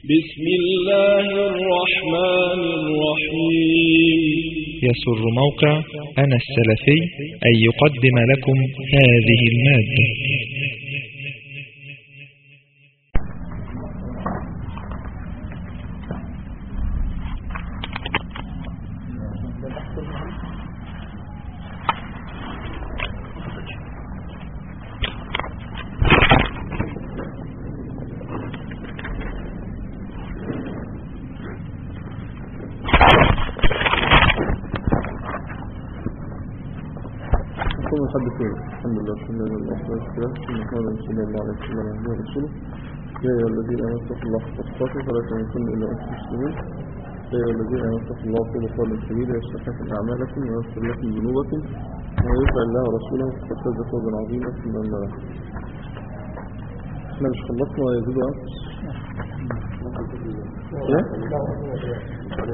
بسم الله الرحمن الرحيم يسر موقع أنا السلفي أن يقدم لكم هذه المادة كل حد فين الحمد لله صلى الله عليه وسلم ثم قال صلى الله عليه وسلم على رسوله يا أيها الذين آمنوا اتقوا الله حق تقاته فلا تموتن إلا وأنتم مسلمون يا أيها الذين آمنوا اتقوا الله وقولوا قولا سديدا يصلح لكم أعمالكم ويغفر لكم ذنوبكم ومن يطع الله ورسوله فقد فاز فوزا عظيما ثم أما بعد احنا مش خلصنا يزيد وأنقص ايه؟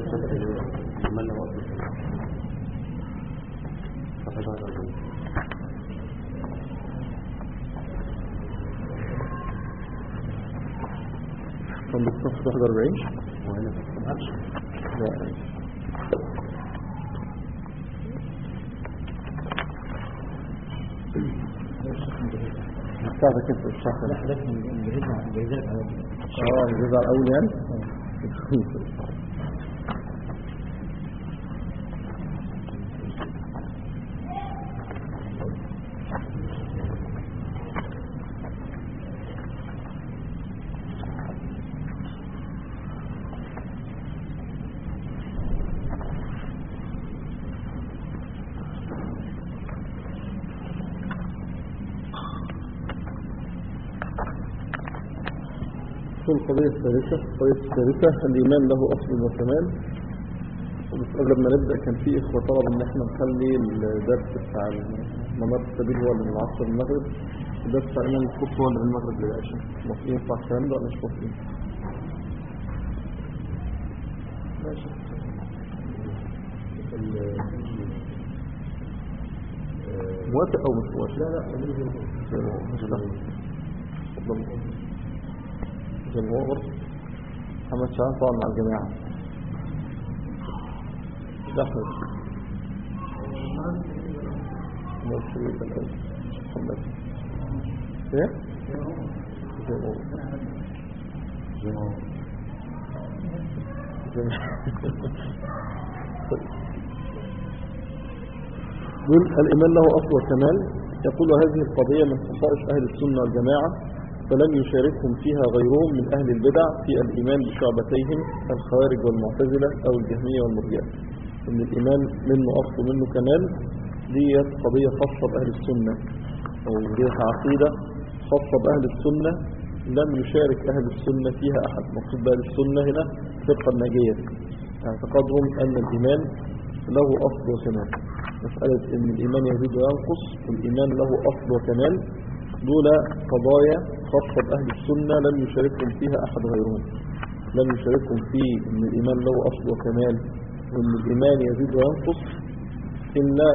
كان بالصف 41 لا بتاعتك انت الشخص اه الجزء الاول يعني في القضية الثالثة القضية الثالثة الإيمان له أصل وكمال بس قبل ما نبدأ كان في إخوة طلب إن إحنا نخلي الدرس بتاع منار السبيل هو اللي من العصر للمغرب الدرس بتاع الإمام الكوف هو اللي من المغرب للعشاء موافقين ينفع الكلام ده ولا مش موافقين؟ ماشي موافق أو مش موافق؟ لا لا مش اتفضل جمهور محمد شعان طبعا مع الجماعة دخل مرسل الأول محمد ايه؟ جمهور جمهور دول الإيمان له أصل وكمال يقول هذه القضية من خصائص أهل السنة والجماعة فلم يشاركهم فيها غيرهم من أهل البدع في الإيمان بشعبتيهم الخوارج والمعتزلة أو الجهمية والمرجئة إن الإيمان منه أصل ومنه كمال دي قضية خاصة بأهل السنة أو دي عقيدة خاصة بأهل السنة لم يشارك أهل السنة فيها أحد مقصود بأهل السنة هنا فرقة الناجية اعتقادهم أن الإيمان له أصل وكمال مسألة أن الإيمان يزيد وينقص والإيمان له أصل وكمال دول قضايا خاصة بأهل السنة لم يشاركهم فيها أحد غيرهم لم يشاركهم في أن الإيمان له أصل وكمال وأن الإيمان يزيد وينقص إلا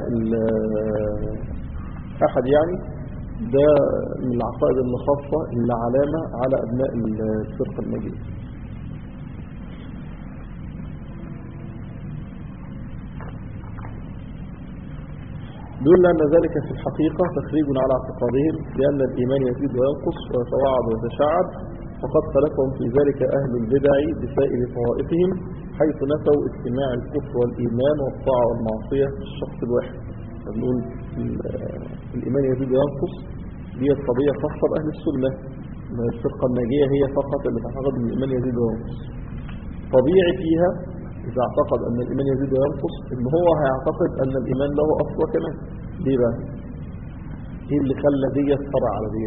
أحد يعني ده من العقائد الخاصة اللي علامة على أبناء الفرقة النجية دول أن ذلك في الحقيقة تخريج على اعتقادهم بأن الإيمان يزيد وينقص ويتوعد ويتشعب وقد خلفهم في ذلك أهل البدع بسائر طوائفهم حيث نفوا اجتماع الكفر والإيمان والطاعة والمعصية في الشخص الواحد نقول الإيمان يزيد وينقص دي قضية خاصة بأهل السنة الفرقة الناجية هي فقط اللي تعتقد أن الإيمان يزيد وينقص طبيعي فيها إذا اعتقد أن الإيمان يزيد وينقص إن هو هيعتقد أن الإيمان له أصل وكمان ليه بقى؟ إيه اللي خلى دي فرع على دي؟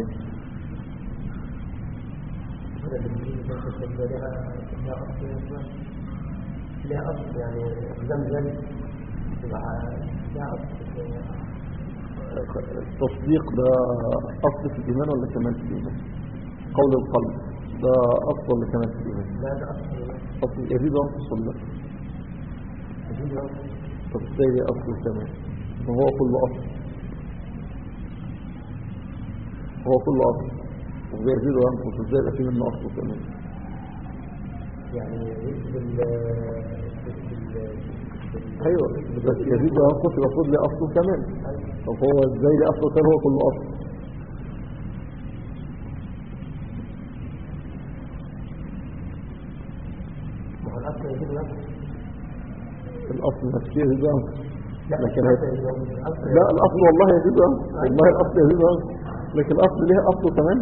لا أصل يعني زمزم لا أصل التصديق ده أصل في الإيمان ولا كمان في الإيمان؟ قول القلب ده أصل ولا كمان في الإيمان؟ لا ده أصل أصل يزيد وينقص ولا لا؟ طب ازاي دي أصل كمان؟ ما هو كله أصل هو كله أصل وبيزيد وينقص ازاي يبقى فيه منه أصل كمان؟ يعني يكتب ال ايوه بس يزيد وينقص المفروض ليه اصله كمان طب هو ازاي ليه اصله كمان هو كله اصل ما هو الأصل يجيب نفسه الاصل نفسه يزيد وينقص لا لكن الأصل هي- يجيب- الأصل لا الاصل والله يزيد وينقص والله الاصل يزيد وينقص لكن الاصل ليه اصله كمان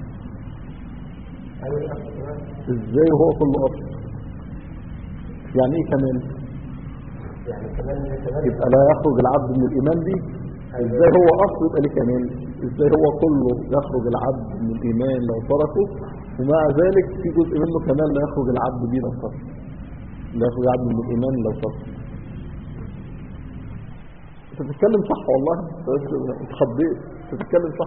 أيوة الأصل كمان ازاي وهو كله اصل يعني ايه كمان يعني كمان كمان يبقى لا يخرج العبد من الايمان دي ازاي هو اصل يبقى ليه كمان ازاي هو كله يخرج العبد من الايمان لو تركه ومع ذلك في جزء منه كمان لا يخرج العبد بيه لو تركه لا يخرج العبد من الايمان لو تركه انت بتتكلم صح والله بس اتخضيت انت بتتكلم صح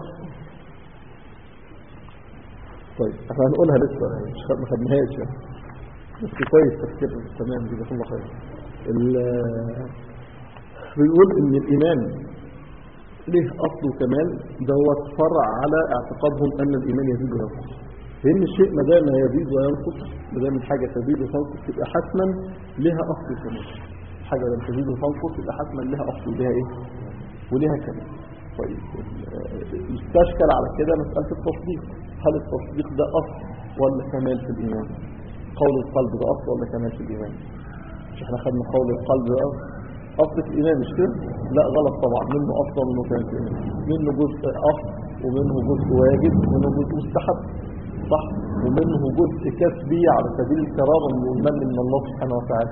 طيب احنا هنقولها لسه مش خد- ما خدناهاش يعني بس كويس تفكير تمام جزاك الله خير ال- بيقول ان الايمان ليه اصله كمان دوت فرع على اعتقادهم ان الايمان يزيد وينقص لان الشيء ما دام يزيد وينقص ما دام الحاجه تزيد وتنقص يبقى حتما لها اصل كمان حاجه لما تزيد وتنقص يبقى حتما لها اصل ولها ايه ولها كمان طيب ال- يستشكل على كده مساله التصديق هل التصديق ده اصل ولا كمال في الايمان قول القلب ده اصل ولا كمال في الايمان مش احنا خدنا قول القلب ده اصل في الايمان مش كده لا غلط طبعا منه اصل ومنه كان في الايمان منه جزء اصل ومنه جزء واجب ومنه جزء مستحب صح ومنه جزء كسبي على سبيل الكرامه من المن من الله سبحانه وتعالى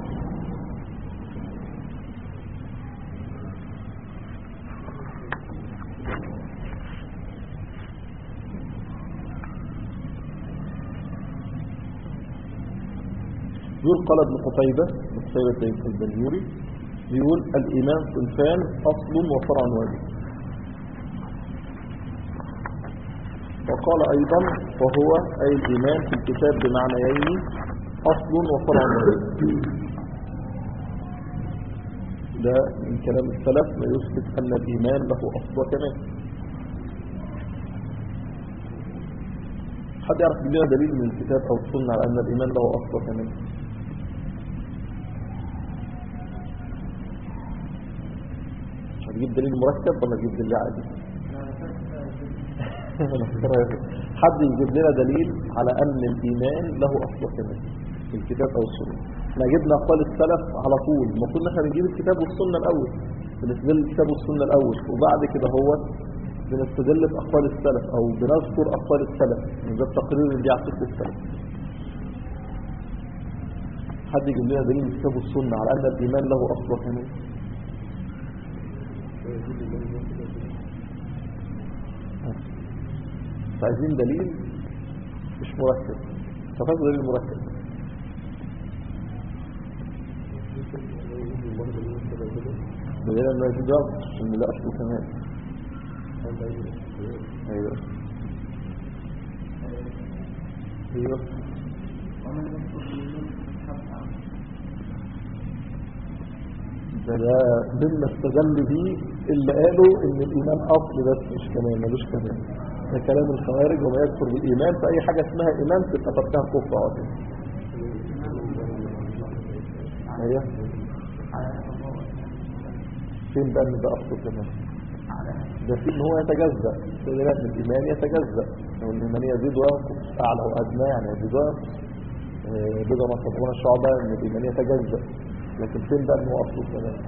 يقول قال ابن قتيبة ابن قتيبة البنيوري بيقول الإيمان صنفان أصل وفرع واجب وقال أيضا وهو أي الإيمان في الكتاب بمعنيين أصل وفرع واجب ده من كلام السلف ما يثبت أن الإيمان له أصل وكمان حد يعرف يجيب لنا دليل من الكتاب أو السنة على أن الإيمان له أصل وكمان هتجيب دليل مركب ولا تجيب دليل عادي حد يجيب لنا دليل على أن الإيمان له أصل كمان في الكتاب أو السنة احنا جبنا أقوال السلف على طول المفروض ان احنا بنجيب الكتاب والسنة الأول بنستدل الكتاب والسنة الأول وبعد كده هو بنستدل بأقوال السلف أو بنذكر أقوال السلف من ده التقرير اللي يعطيك السلف حد يجيب لنا دليل من الكتاب والسنة على أن الإيمان له أصل كمان عايزين دليل مش مركب ففاز دليل مركب دليل انه يجب ضغط عشان لا اصله كمان ايوه ايوه ده ده مما استدل بيه اللي قالوا ان الايمان اصل بس مش كمان ملوش كمان ده كلام الخوارج وما يكفر بالايمان فاي حاجه اسمها ايمان تبقى تركها كفر عاطل ايوه فين بقى ان ده اصل كمان ده في ان هو يتجزا دليل ان الايمان يتجزا لو الايمان يزيد وينقص اعلى وادنى يعني يزيد وينقص آه، بضع ما تبغون الشعبة ان الايمان يتجزا لكن فين بقى ان هو اصله كمان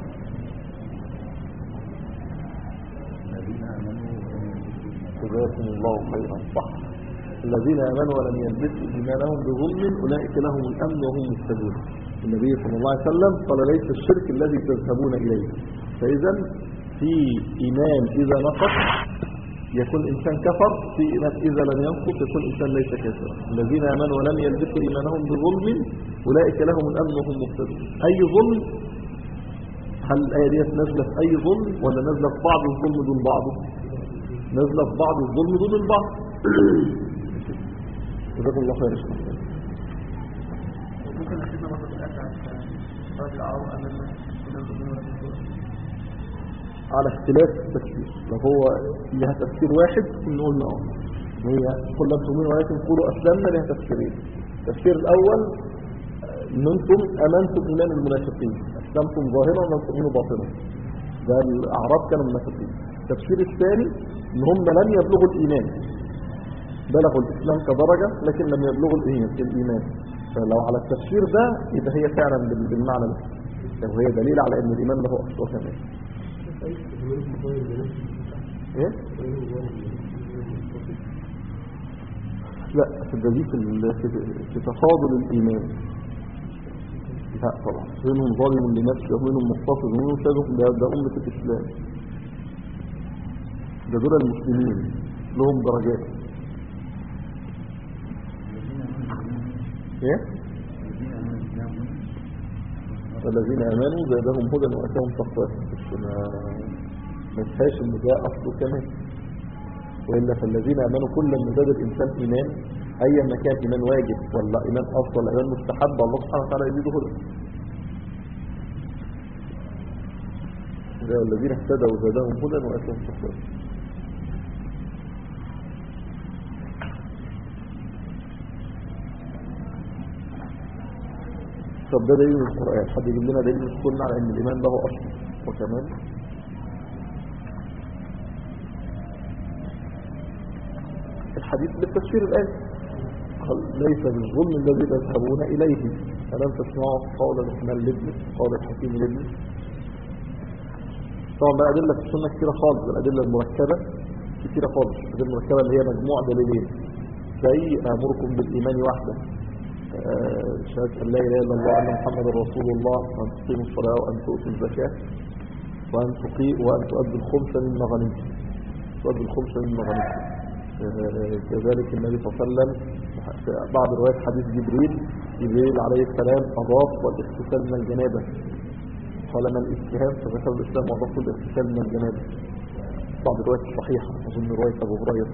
جزاكم الله خيرا صح الذين امنوا ولم يلبسوا ايمانهم بظلم اولئك لهم الامن وهم مهتدون النبي صلى الله عليه وسلم قال ليس الشرك الذي تذهبون اليه فاذا في ايمان اذا نقص يكون انسان كفر في ايمان اذا لم ينقص يكون انسان ليس كافرا الذين امنوا ولم يلبسوا ايمانهم بظلم اولئك لهم الامن وهم مهتدون اي ظلم هل الايه ديت نازله في اي ظلم ولا نازله في بعض الظلم دون بعضه نازله في بعض الظلم دون البعض جزاكم الله خير ممكن نسيبنا برضه في الأكل رجل أو أن الناس على اختلاف التفسير لو هو لها تفسير واحد نقول اه هي قل لم تؤمنوا ولكن قولوا اسلمنا لها تفسيرين التفسير الاول ان انتم امنتم ايمان المنافقين اسلمتم ظاهرا ولم تؤمنوا باطنا ده الاعراب كانوا منافقين التفسير الثاني ان هم لم يبلغوا الايمان بلغوا الاسلام كدرجه لكن لم يبلغوا الايمان الايمان فلو على التفسير ده يبقى هي فعلا بال- بالمعنى ده لو هي دليل على ان الايمان له اصل وكمال ايه لا ده دي في ال- في- في تفاضل الايمان لا طبعا منهم ظالم لنفسه ومنهم مقتصد ومنهم سابق ده, ده أمة الإسلام ده دول المسلمين لهم درجات ايه الذين امنوا زادهم هدى واتاهم تقواهم بس ما ما فيهاش ان ده اصله كمان والا فالذين امنوا كل ما زاد الانسان ايمان ايا ما كان ايمان واجب ولا ايمان افضل ولا ايمان مستحب الله سبحانه وتعالى يزيده هدى يا الذين اهتدوا زادهم هدى واتاهم تقواهم طب ده دليل من القرآن حد يجيب لنا دليل من السنة على ان الايمان له اصل وكمان الحديث بالتفسير الآن قال ليس بالظلم الذي تذهبون إليه ألم تسمعوا قول الرحمن لابنه قول الحكيم لابنه طبعا بقى أدلة في السنة كثيرة خالص الأدلة المركبة كثيرة خالص الأدلة المركبة اللي هي مجموع دليلين زي أمركم بالإيمان وحده آه، شهادة أن لا إله إلا الله وأن محمد رسول الله وأن تقيموا الصلاة وأن تؤتوا الزكاة وأن تقيم وأن تؤدوا الخمس مما غنمتم تؤدوا الخمس مما غنمتم آه، كذلك النبي صلى الله عليه وسلم في بعض روايات حديث جبريل جبريل عليه السلام أضاف والاغتسال من الجنابة قال ما الاجتهاد فذكر الإسلام وأضاف الاغتسال من الجنابة بعض الروايات الصحيحة أظن رواية أبو هريرة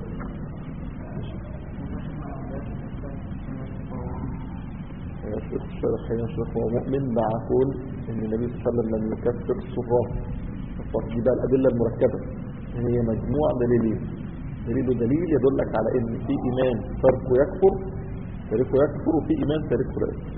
يا شيخ الشيخ يا شيخ هو مؤمن مع كون ان النبي صلى الله عليه وسلم لم يكفر الصراف دي بقى الادله المركبه هي مجموع دليلين دليل دليل يدلك على ان في ايمان تركه يكفر تاركه يكفر وفي ايمان تاركه لا يكفر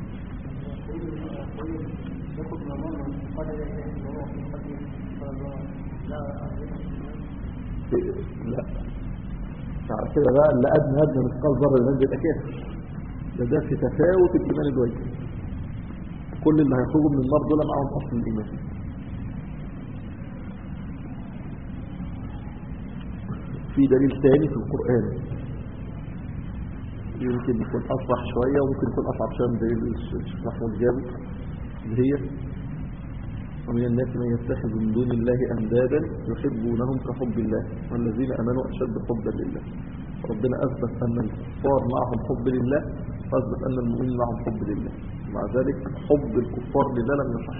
لا على كده بقى اللي ادنى ادنى مثقال ذره من يبقى كافر ده ده في تفاوت الايمان الواجب كل اللي هيخرجوا من النار دول معاهم اصل الايمان في دليل ثاني في القران يمكن يكون اصرح شويه وممكن يكون اصعب شويه من دليل الشيخ محمود جابر اللي هي ومن الناس من يتخذ من دون الله اندادا يحبونهم كحب الله والذين امنوا اشد حبا لله ربنا اثبت ان الكفار معهم حب لله واثبت ان المؤمنين معهم حب لله مع ذلك حب الكفار لله لم يصح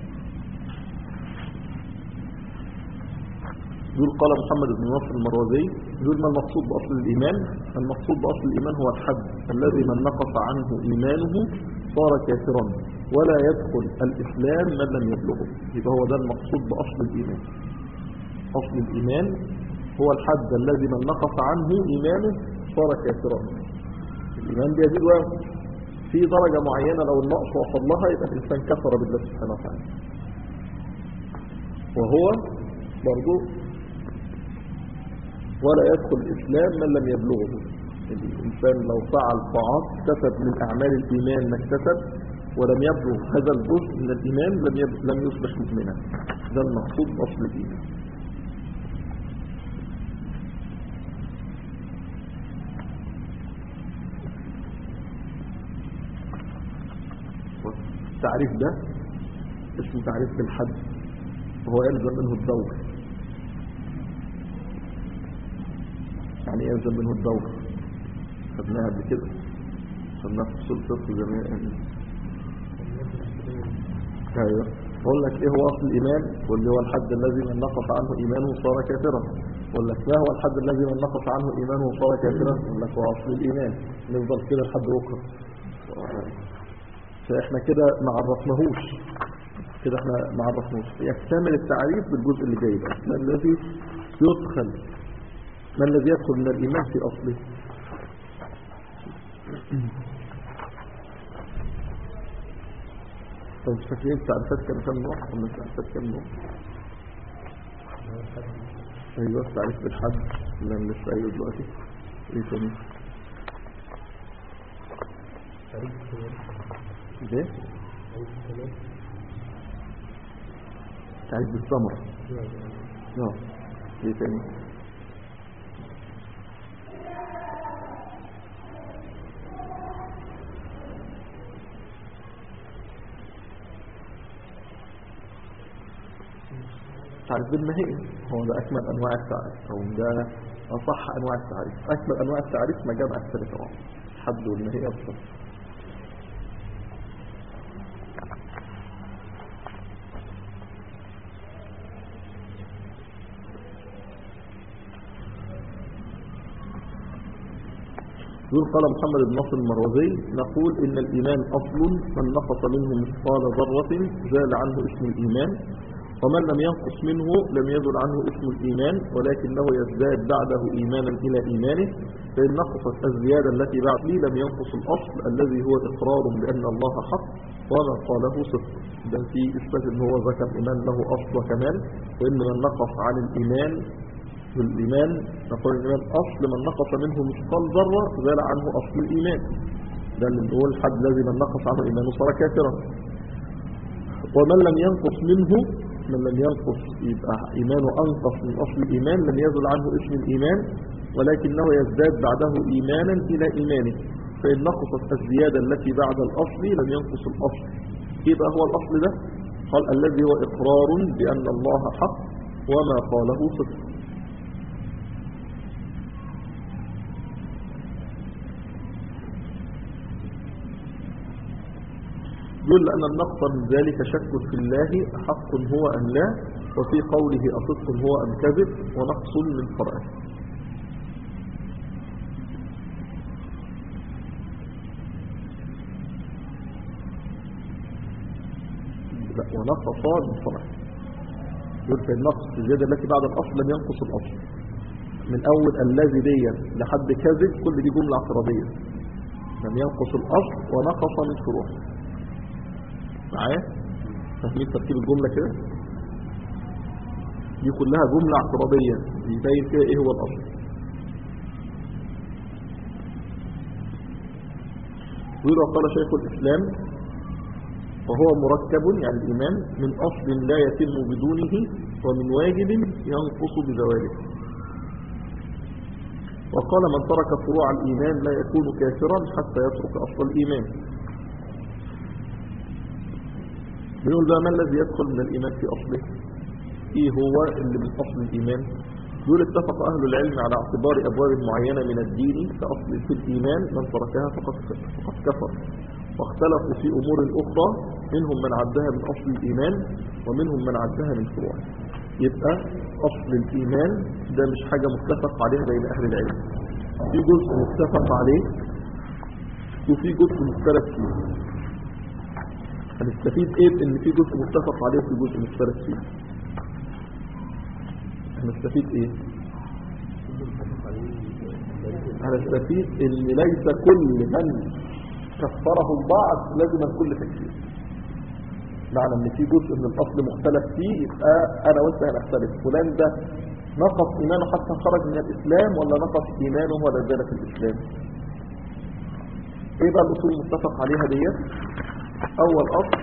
يقول قال محمد بن نصر المروزي يقول ما المقصود بأصل الإيمان المقصود بأصل الإيمان هو الحد الذي من نقص عنه إيمانه صار كافرا ولا يدخل الإسلام من لم يبلغه يبقى هو ده المقصود بأصل الإيمان أصل الإيمان هو الحد الذي من نقص عنه إيمانه صار كافرا الإيمان بيزيد وينقص في درجة معينة لو النقص وصل لها يبقى الإنسان كفر بالله سبحانه وتعالى وهو برضو ولا يدخل الإسلام من لم يبلغه الإنسان لو فعل طاعات اكتسب من أعمال الإيمان ما اكتسب ولم يبلغ هذا الجزء من الإيمان لم يب... لم يصبح مؤمنا ده المقصود بأصل الإيمان التعريف ده اسمه تعريف بالحد وهو يلزم منه الدور يعني ايه يلزم منه الدور خدناها قبل كده خدناها في اصول الفقه زمان ايوه بقول لك ايه هو اصل الايمان واللي هو الحد الذي من نقص عنه ايمانه صار كافرا بقول لك ما هو الحد الذي من نقص عنه ايمانه صار كافرا بقول لك هو اصل الايمان نفضل كده لحد بكره فاحنا كده ما عرفناهوش كده احنا ما عرفناهوش يكتمل التعريف بالجزء اللي جاي ده ما الذي يدخل ما الذي يدخل من الايمان في اصله طب مش فاكرين التعريفات كانوا كام نوع ولا التعريفات كام نوع ايوه التعريف بالحد اللي انا لسه قايله دلوقتي ايه تاني ايه تعريف بالثمرة اه ايه تاني تعريف بالماهية هو ده أكمل أنواع التعريف أو ده أصح أنواع التعريف أكمل أنواع التعريف ما جاب أكثر طبعا الحد والماهية بالظبط يقول قال محمد بن نصر المروزي نقول إن الإيمان أصل من نقص منه مثقال ذرة زال عنه اسم الإيمان ومن لم ينقص منه لم يزل عنه اسم الإيمان ولكنه يزداد بعده إيمانا إلى إيمانه فإن نقصت الزيادة التي بعد لي لم ينقص الأصل الذي هو إقرار بأن الله حق وما قاله صدق ده في إثبات أن هو ذكر إيمان له أصل وكمال وإن من نقص عن الإيمان والإيمان نقول الإيمان أصل من نقص منه مثقال ذرة زال عنه أصل الإيمان ده اللي نقول حد الذي من نقص عنه إيمانه صار كافرا ومن لم ينقص منه من لم ينقص يبقى إيمانه أنقص من أصل الإيمان لم يزل عنه اسم الإيمان ولكنه يزداد بعده إيمانا إلى إيمانه فإن نقصت الزيادة التي بعد الأصل لم ينقص الأصل يبقى هو الأصل ده قال الذي هو إقرار بأن الله حق وما قاله صدق يقول لأن النقص من ذلك شك في الله حق هو أم لا وفي قوله أصدق هو أم كذب ونقص من فرعه لا ونقص من فرعه يقول في النقص الزيادة التي بعد الأصل لم ينقص الأصل من أول الذي دي لحد كذب كل دي جملة اعتراضية لم ينقص الأصل ونقص من فروعه معايا فاهمين ترتيب الجملة كده دي كلها جملة اعتراضية يبين فيها ايه هو الاصل ويقول قال شيخ الاسلام وهو مركب يعني الايمان من اصل لا يتم بدونه ومن واجب ينقص بزواله وقال من ترك فروع الايمان لا يكون كافرا حتى يترك اصل الايمان بيقول بقى ما الذي يدخل من الإيمان في أصله إيه هو اللي من أصل الإيمان يقول اتفق أهل العلم على اعتبار أبواب معينة من الدين كأصل في الإيمان من تركها فقد فقد كفر واختلفوا في أمور أخرى منهم من عدها من أصل الإيمان ومنهم من عدها من فروع يبقى أصل الإيمان ده مش حاجة متفق عليها بين أهل العلم في جزء متفق عليه وفي جزء مختلف فيه هنستفيد ايه ان في جزء متفق عليه وفي جزء مختلف فيه هنستفيد ايه هنستفيد ان ليس كل من كفره البعض لازم الكل تكفير معنى ان في جزء من الاصل مختلف فيه يبقى انا وانت هنختلف فلان ده نقص ايمانه حتى خرج من الاسلام ولا نقص ايمانه ولا زال في الاسلام ايه بقى الاصول المتفق عليها ديت أول أصل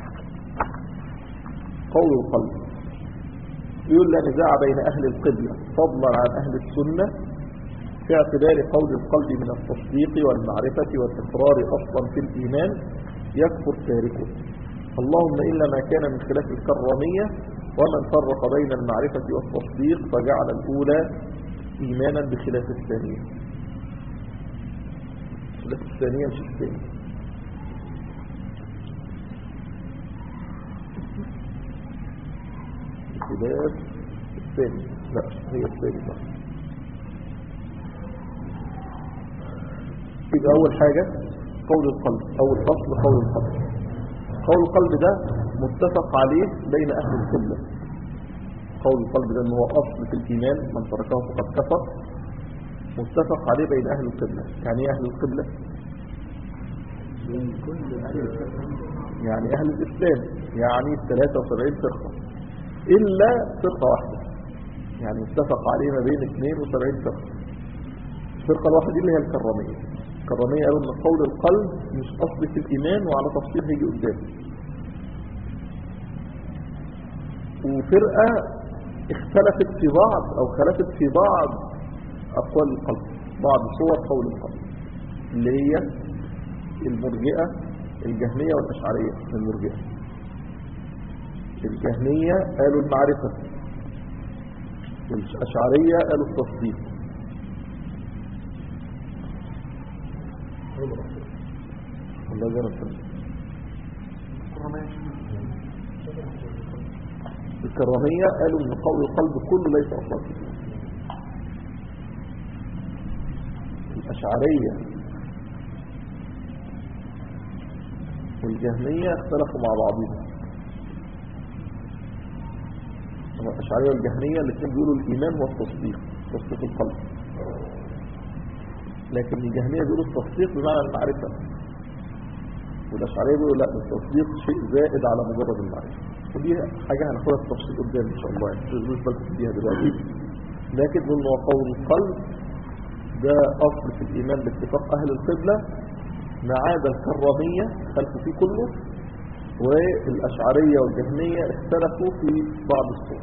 قول القلب يقول لا نزاع بين أهل القبلة فضلا عن أهل السنة في اعتبار قول القلب من التصديق والمعرفة والإقرار أصلا في الإيمان يكفر تاركه اللهم إلا ما كان من خلاف الكرامية ومن فرق بين المعرفة والتصديق فجعل الأولى إيمانا بخلاف الثانية خلاف الثانية مش الثانية خلاف الثاني لا هي الثاني بقى يبقى أول حاجة قول القلب أول فصل قول القلب قول القلب ده متفق عليه بين أهل القبلة قول القلب ده هو أصل في الإيمان من تركه فقد كفر متفق عليه بين أهل القبلة يعني ايه أهل القبلة يعني أهل الإسلام يعني 73 فرقة إلا فرقة واحدة يعني اتفق عليه ما بين 72 فرقة الفرقة الواحدة دي اللي هي الكرامية الكرامية قالوا ان قول القلب مش أصل في الإيمان وعلى تفصيل هيجي قدام وفرقة اختلفت في بعض أو خلفت في بعض أقوال القلب بعض صور قول القلب اللي هي المرجئة الجهمية والأشعرية المرجئة الجهمية قالوا المعرفة والأشعرية قالوا التصديق الله زي ما تفهم الكرامية قالوا ان قول القلب كله ليس أصلا فيه الأشعرية والجهمية اختلفوا مع بعضهم الأشعرية والجهمية الاثنين بيقولوا الإيمان هو التصديق تصديق القلب لكن الجهمية بيقولوا التصديق بمعنى المعرفة والأشعرية بيقولوا لا التصديق شيء زائد على مجرد المعرفة ودي حاجة هناخدها في التفصيل قدام إن شاء الله يعني مش بالكم فيها دلوقتي لكن نقول هو قول القلب ده أصل في الإيمان باتفاق أهل القبلة ما عدا الكرامية خلفوا فيه كله والأشعرية والجهمية اختلفوا في بعض الصور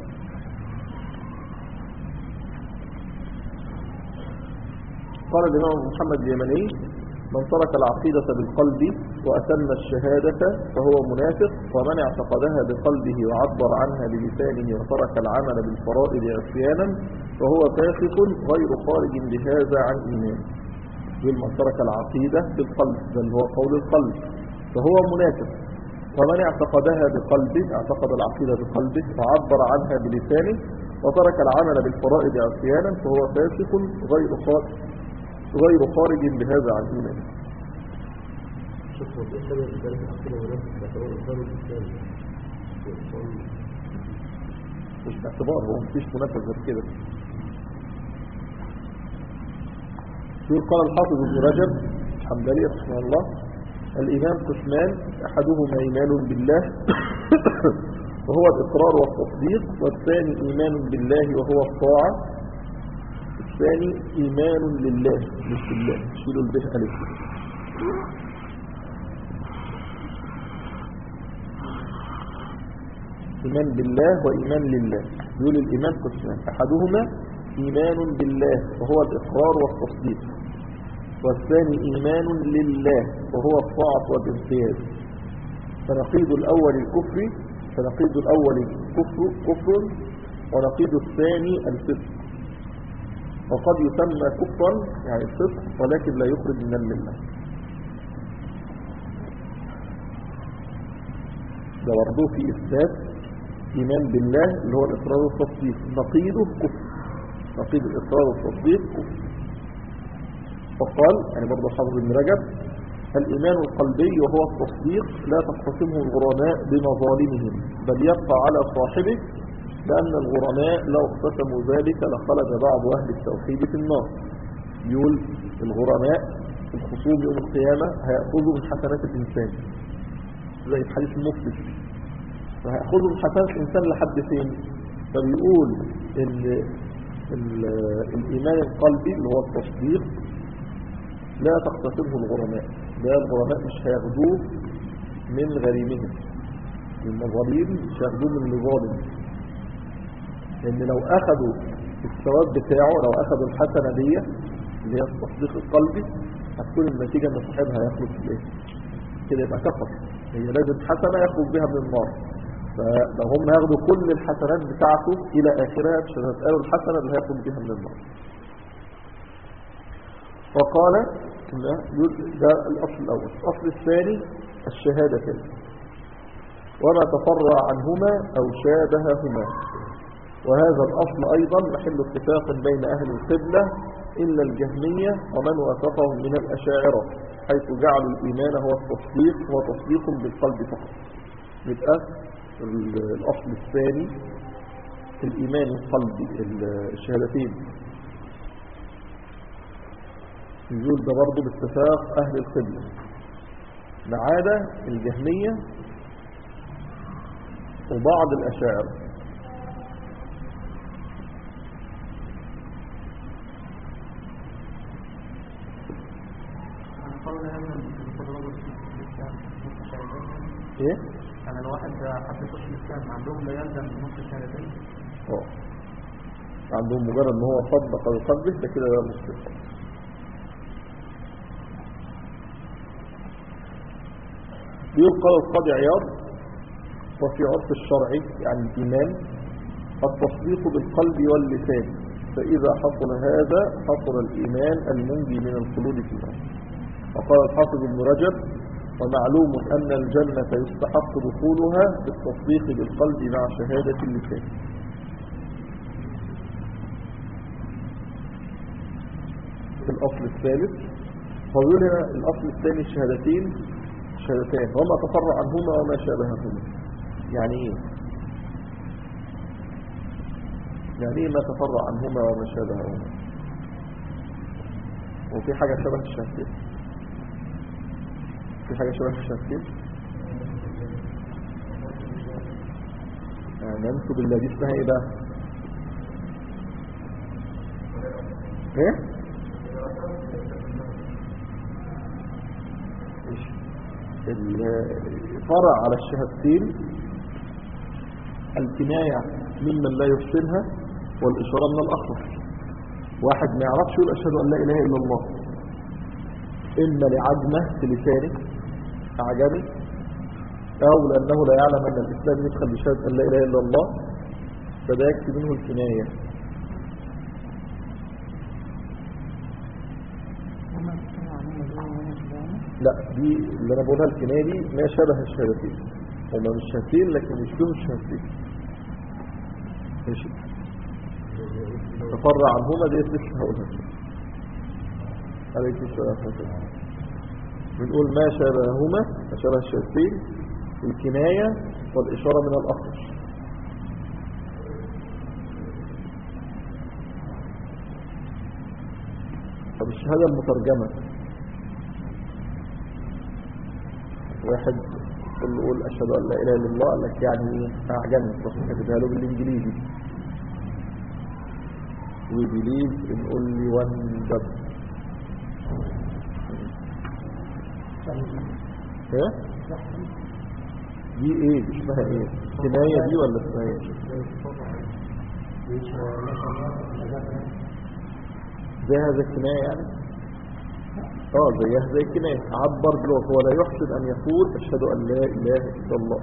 قال الإمام محمد اليمني من ترك العقيدة بالقلب وأتم الشهادة فهو منافق ومن اعتقدها بقلبه وعبر عنها بلسانه وترك العمل بالفرائض عصيانا فهو فاسق غير خارج بهذا عن إيمان يقول من ترك العقيدة بالقلب بل هو قول القلب فهو منافق ومن اعتقدها بقلبه اعتقد العقيدة بقلبه وعبر عنها بلسانه وترك العمل بالفرائض عصيانا فهو فاسق غير خارج غير خارج بهذا عن إيمان شوف هو ايه سبب ذلك العقيدة ونفس باعتبار الإنسان الإسلامي مش باعتبار هو مفيش منافس غير كده يقول قال الحافظ ابن رجب الحنبلي رحمه الله الإيمان قسمان أحدهما إيمان بالله وهو الإقرار والتصديق والثاني إيمان بالله وهو الطاعة الثاني إيمان لله مش بالله شيلوا البه ألف إيمان بالله وإيمان لله يقول الإيمان قسمان أحدهما إيمان بالله وهو الإقرار والتصديق والثاني إيمان لله وهو الطاعة والانقياد فنقيد الأول الكفر فنقيد الأول كفر, كفر ونقيد الثاني الفسق وقد يسمى كفرا يعني الفسق ولكن لا يخرج من المله ده برضه في إثبات إيمان بالله اللي هو الإقرار والتصديق نقيده كفر نقيد الإقرار والتصديق كفر فقال يعني برضه حافظ ابن رجب الإيمان القلبي وهو التصديق لا تقتسمه الغرماء بمظالمهم بل يبقى على صاحبه لأن الغرماء لو اقتسموا ذلك لخلد بعض أهل التوحيد في النار يقول الغرماء الخصوم يوم القيامة هيأخذوا من حسنات الإنسان زي في حديث المفلس فهيأخذوا من حسنات الإنسان لحد فين فبيقول إن الإيمان القلبي اللي هو التصديق لا تقتسمه الغرماء ده الغرماء مش هياخدوه من غريمهم المظالم مش هياخدوه من الظالم لأن لو أخذوا الثواب بتاعه لو أخذوا الحسنة دي اللي هي التصديق القلبي هتكون النتيجة ان صاحبها يخلص بايه كده يبقى كفر هي لازم حسنة يخرج بها من النار فلو هم ياخدوا كل الحسنات بتاعته الى اخرها مش هتسألوا الحسنة اللي هيخرج بها من النار وقال ده الاصل الاول الاصل الثاني الشهادتين وما تفرع عنهما او شابههما وهذا الأصل أيضا محل اتفاق بين أهل القبلة إلا الجهمية ومن وافقهم من الأشاعرة حيث جعلوا الإيمان هو التصديق هو تصديق بالقلب فقط يبقى الأصل الثاني الإيمان القلبي الشهادتين يقول ده برضه باتفاق أهل القبلة ما عدا الجهمية وبعض الأشاعرة أنا قول هذا المفروض رجل في الإسلام نصف شهادتين إيه؟ يعني الواحد حب يخش الإسلام عندهم لا يلزم نصف شهادتين اه عندهم مجرد ان هو صدق ويقدس ده كده ده مسلم بيقول قال القاضي عياض وفي عرف الشرع يعني الإيمان التصديق بالقلب واللسان فإذا حصل هذا حصل الإيمان المنجي من الخلود في النار وقال الحافظ ابن رجب ومعلوم أن الجنة يستحق دخولها بالتصديق بالقلب مع شهادة اللسان في الأصل الثالث هو يقول هنا الأصل الثاني الشهادتين شهادتين وما تفرع عنهما وما شابههما يعني ايه يعني ايه ما تفرع عنهما وما شابههما وفي حاجة شبه الشهادتين في حاجة شبه الشهادتين آمنت بالله دي اسمها ايه بقى ايه الفرع على الشهادتين الكناية ممن لا يحسنها والإشارة من الأخر واحد ما يعرفش يقول أشهد أن لا إله إلا الله إما لعجمة في لسانه أعجمي أو لأنه لا يعلم أن الإسلام يدخل بشهادة أن لا إله إلا الله فده يكفي منه الكناية لا دي اللي انا بقولها الكنايه دي ما شبه الشهادتين هما مش شهادتين لكن مش دول الشهادتين ماشي تفرع عنهما دي لسه هقولها عليك السلام عليكم بنقول ما شابههما ما شبه الشهادتين الكنايه والاشاره من الاخر طب الشهاده المترجمه واحد يقول له قول أشهد أن لا إله إلا الله قال لك يعني إيه أعجمي تروح كاتبها له بالإنجليزي وبليز نقول لي وان جب ايه دي ايه دي اسمها ايه كناية دي ولا اسمها ايه زي هذا الكناية يعني اه زيها زي الكناية عبر بلغة هو لا يحسن ان يقول اشهد ان لا اله الا الله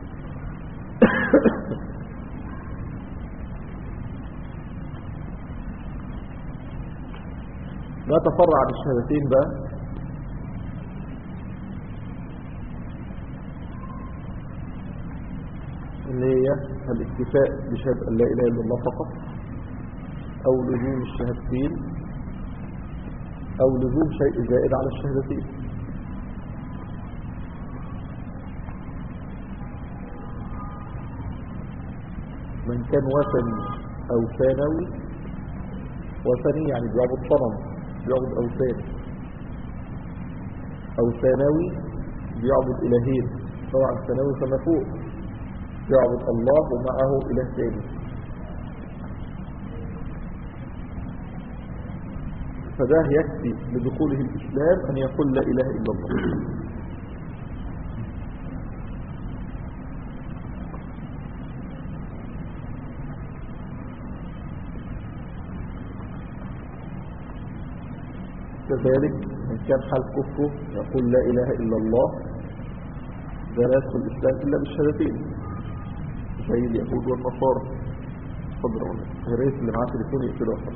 ما تفرع عن الشهادتين بقى اللي هي الاكتفاء بشهادة أن لا إله إلا الله فقط أو لزوم الشهادتين أو لزوم شيء زائد على الشهادتين من كان وثني أو ثانوي وثني يعني بيعبد صنم بيعبد أوثان أو ثانوي بيعبد إلهين طبعا ثانوي فما فوق يعبد الله ومعه إله ثاني فده يكفي لدخوله الإسلام أن يقول لا إله إلا الله كذلك من كان حال كفره يقول لا إله إلا الله ده لا يدخل الإسلام إلا بالشهادتين زي اليهود والنصارى اتفضل يا ولد يا ريت اللي معاه تليفون يقفله اصلا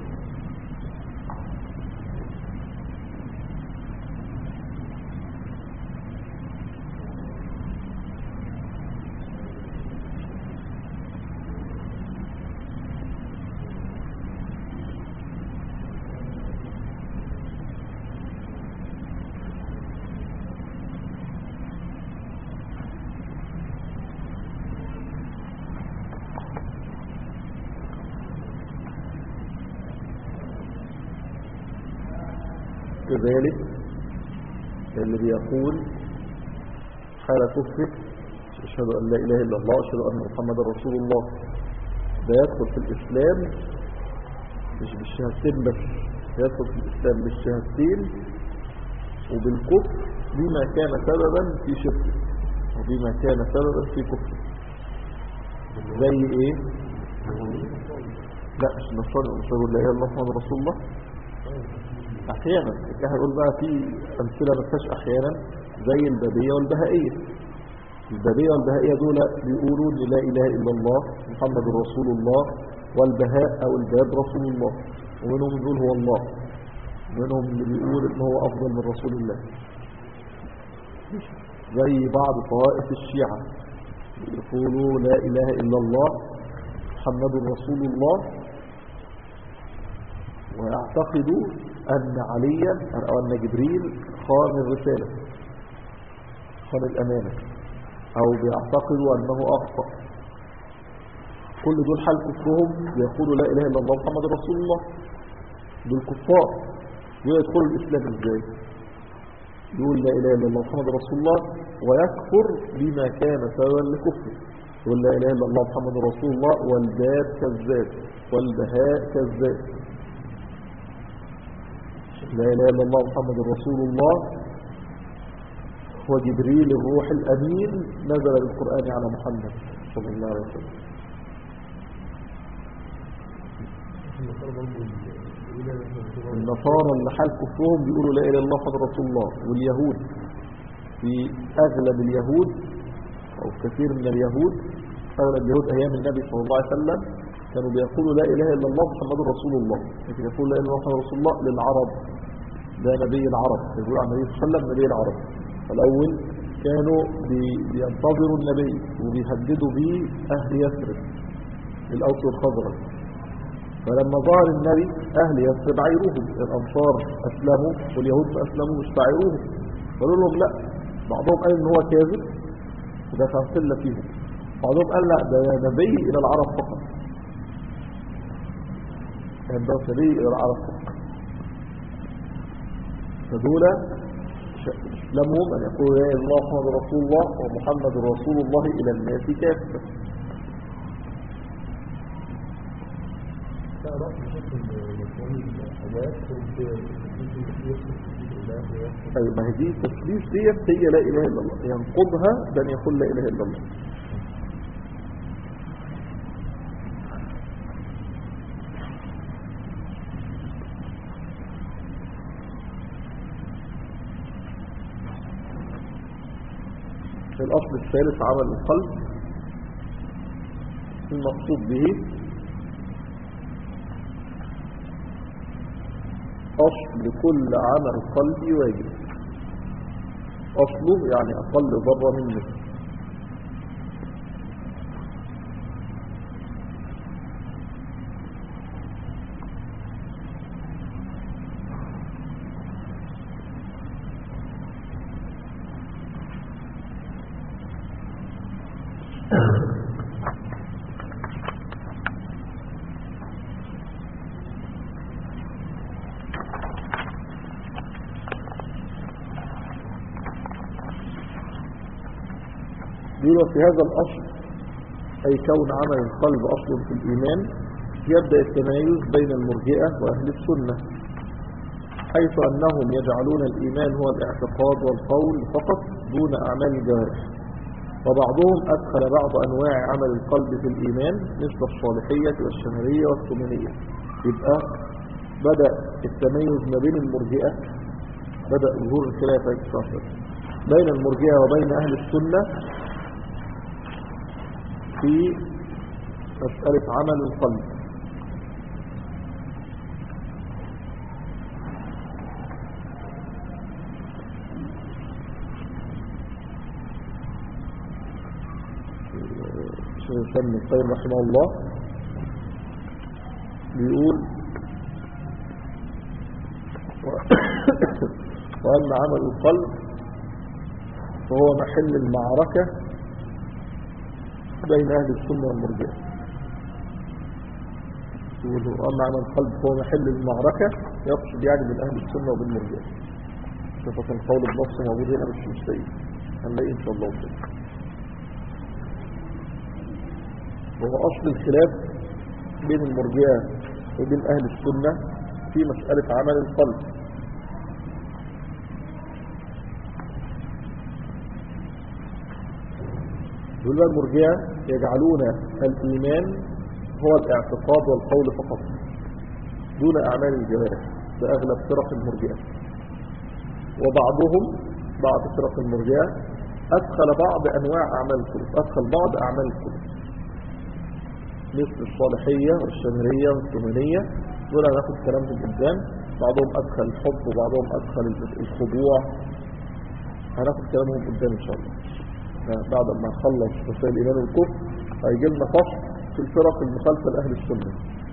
كذلك اللي بيقول حال كفر أشهد أن لا إله إلا الله أشهد أن محمد رسول الله ده يدخل في الإسلام مش بالشهادتين بس يدخل في الإسلام بالشهادتين وبالكفر بما كان سببا في شركه وبما كان سببا في كفره زي ايه لا مش نصر مش هقول لا اله الا الله محمد رسول الله احيانا احنا نقول بقى في امثله ما فيهاش احيانا زي البابيه والبهائيه البابيه والبهائيه دول بيقولوا ان لا اله الا الله محمد رسول الله والبهاء او الباب رسول الله ومنهم يقول هو الله ومنهم اللي بيقول ان هو افضل من رسول الله زي بعض طوائف الشيعة يقولوا لا إله إلا الله محمد رسول الله ويعتقدوا أن عليا أو أن جبريل خان الرسالة خان الأمانة أو بيعتقدوا أنه أخطأ كل دول حال كفرهم يقولوا لا إله إلا الله محمد رسول الله دول كفار يدخلوا الإسلام إزاي يقول لا إله إلا الله محمد رسول الله ويكفر بما كان سببا لكفره يقول لا إله إلا الله محمد رسول الله والباب كذاب والبهاء كذاب لا إله إلا الله محمد رسول الله وجبريل الروح الأمين نزل بالقرآن على محمد صلى الله عليه وسلم النصارى اللي حال كفرهم بيقولوا لا اله الا الله محمد رسول الله واليهود في اغلب اليهود او كثير من اليهود اغلب اليهود ايام النبي صلى الله عليه وسلم كانوا بيقولوا لا اله الا الله محمد رسول الله لكن يقول لا اله الا الله محمد رسول الله للعرب ده نبي العرب يقول عن النبي صلى الله عليه وسلم نبي العرب الاول كانوا بي- بينتظروا النبي وبيهددوا به اهل يثرب الاوس والخزرج فلما ظهر النبي أهل يثرب عيروهم الأنصار أسلموا واليهود ما أسلموا مش بعيروهم قالوا لهم لا بعضهم قال إن هو كاذب وده كان قلة فيهم بعضهم قال لا ده نبي إلى العرب فقط كان ده نبي إلى العرب فقط فدول ش- إسلامهم أن يقولوا يا الله محمد رسول الله ومحمد رسول الله إلى الناس كافة أيوة ما هي دي التثليث ديت هي لا إله إلا الله ينقضها بأن يقول لا إله إلا الله الأصل الثالث عمل القلب المقصود به أصل كل عمل قلبي واجب أصله يعني أقل ضرر منه بيقول في هذا الأصل أي كون عمل القلب أصل في الإيمان يبدأ التمايز بين المرجئة وأهل السنة حيث أنهم يجعلون الإيمان هو الاعتقاد والقول فقط دون أعمال الجوارح وبعضهم أدخل بعض أنواع عمل القلب في الإيمان مثل الصالحية والشهرية والثمانية يبقى بدأ التميز ما بين المرجئة بدأ ظهور الخلافة الشاشر بين المرجئة وبين أهل السنة في مسألة عمل القلب شيخ الإسلام القيم رحمه الله بيقول وأما عمل القلب فهو محل المعركة بين أهل السنة والمرجئة يقول وأما عمل القلب فهو محل المعركة يقصد يعني بين أهل السنة وبالمرجئة صفة القول بنص موجود هنا مش مستيد هنلاقيه إن شاء الله وكده وهو أصل الخلاف بين المرجئة وبين أهل السنة في مسألة عمل القلب يقول بقى المرجئة يجعلون الإيمان هو الاعتقاد والقول فقط دون أعمال الجوارح ده أغلب فرق المرجئة وبعضهم بعض فرق المرجئة أدخل بعض أنواع أعمال القلوب أدخل بعض أعمال القلوب مثل الصالحية والشمرية والثمانية دول هناخد كلامهم قدام بعضهم أدخل الحب وبعضهم أدخل الخضوع هناخد كلامهم قدام إن شاء الله بعد ما نخلص مسائل الإيمان والكفر هيجي لنا فصل في الفرق المخالفة لأهل السنة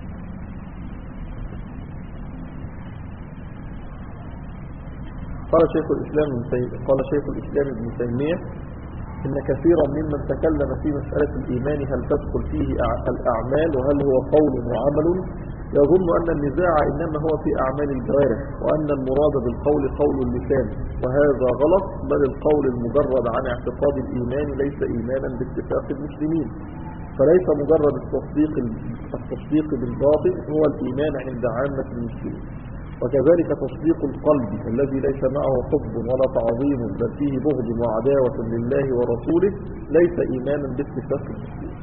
قال شيخ الإسلام ابن تيمية قال شيخ الإسلام ابن تيمية إن كثيرا ممن تكلم في مسألة الإيمان هل تدخل فيه أع- الأعمال وهل هو قول وعمل يظن أن النزاع إنما هو في أعمال الجوارح وأن المراد بالقول قول اللسان وهذا غلط بل القول المجرد عن اعتقاد الإيمان ليس إيمانا باتفاق المسلمين فليس مجرد التصديق التصديق بالباطن هو الإيمان عند عامة المسلمين وكذلك تصديق القلب الذي ليس معه حب ولا تعظيم بل فيه بغض وعداوة لله ورسوله ليس إيمانا باتفاق المسلمين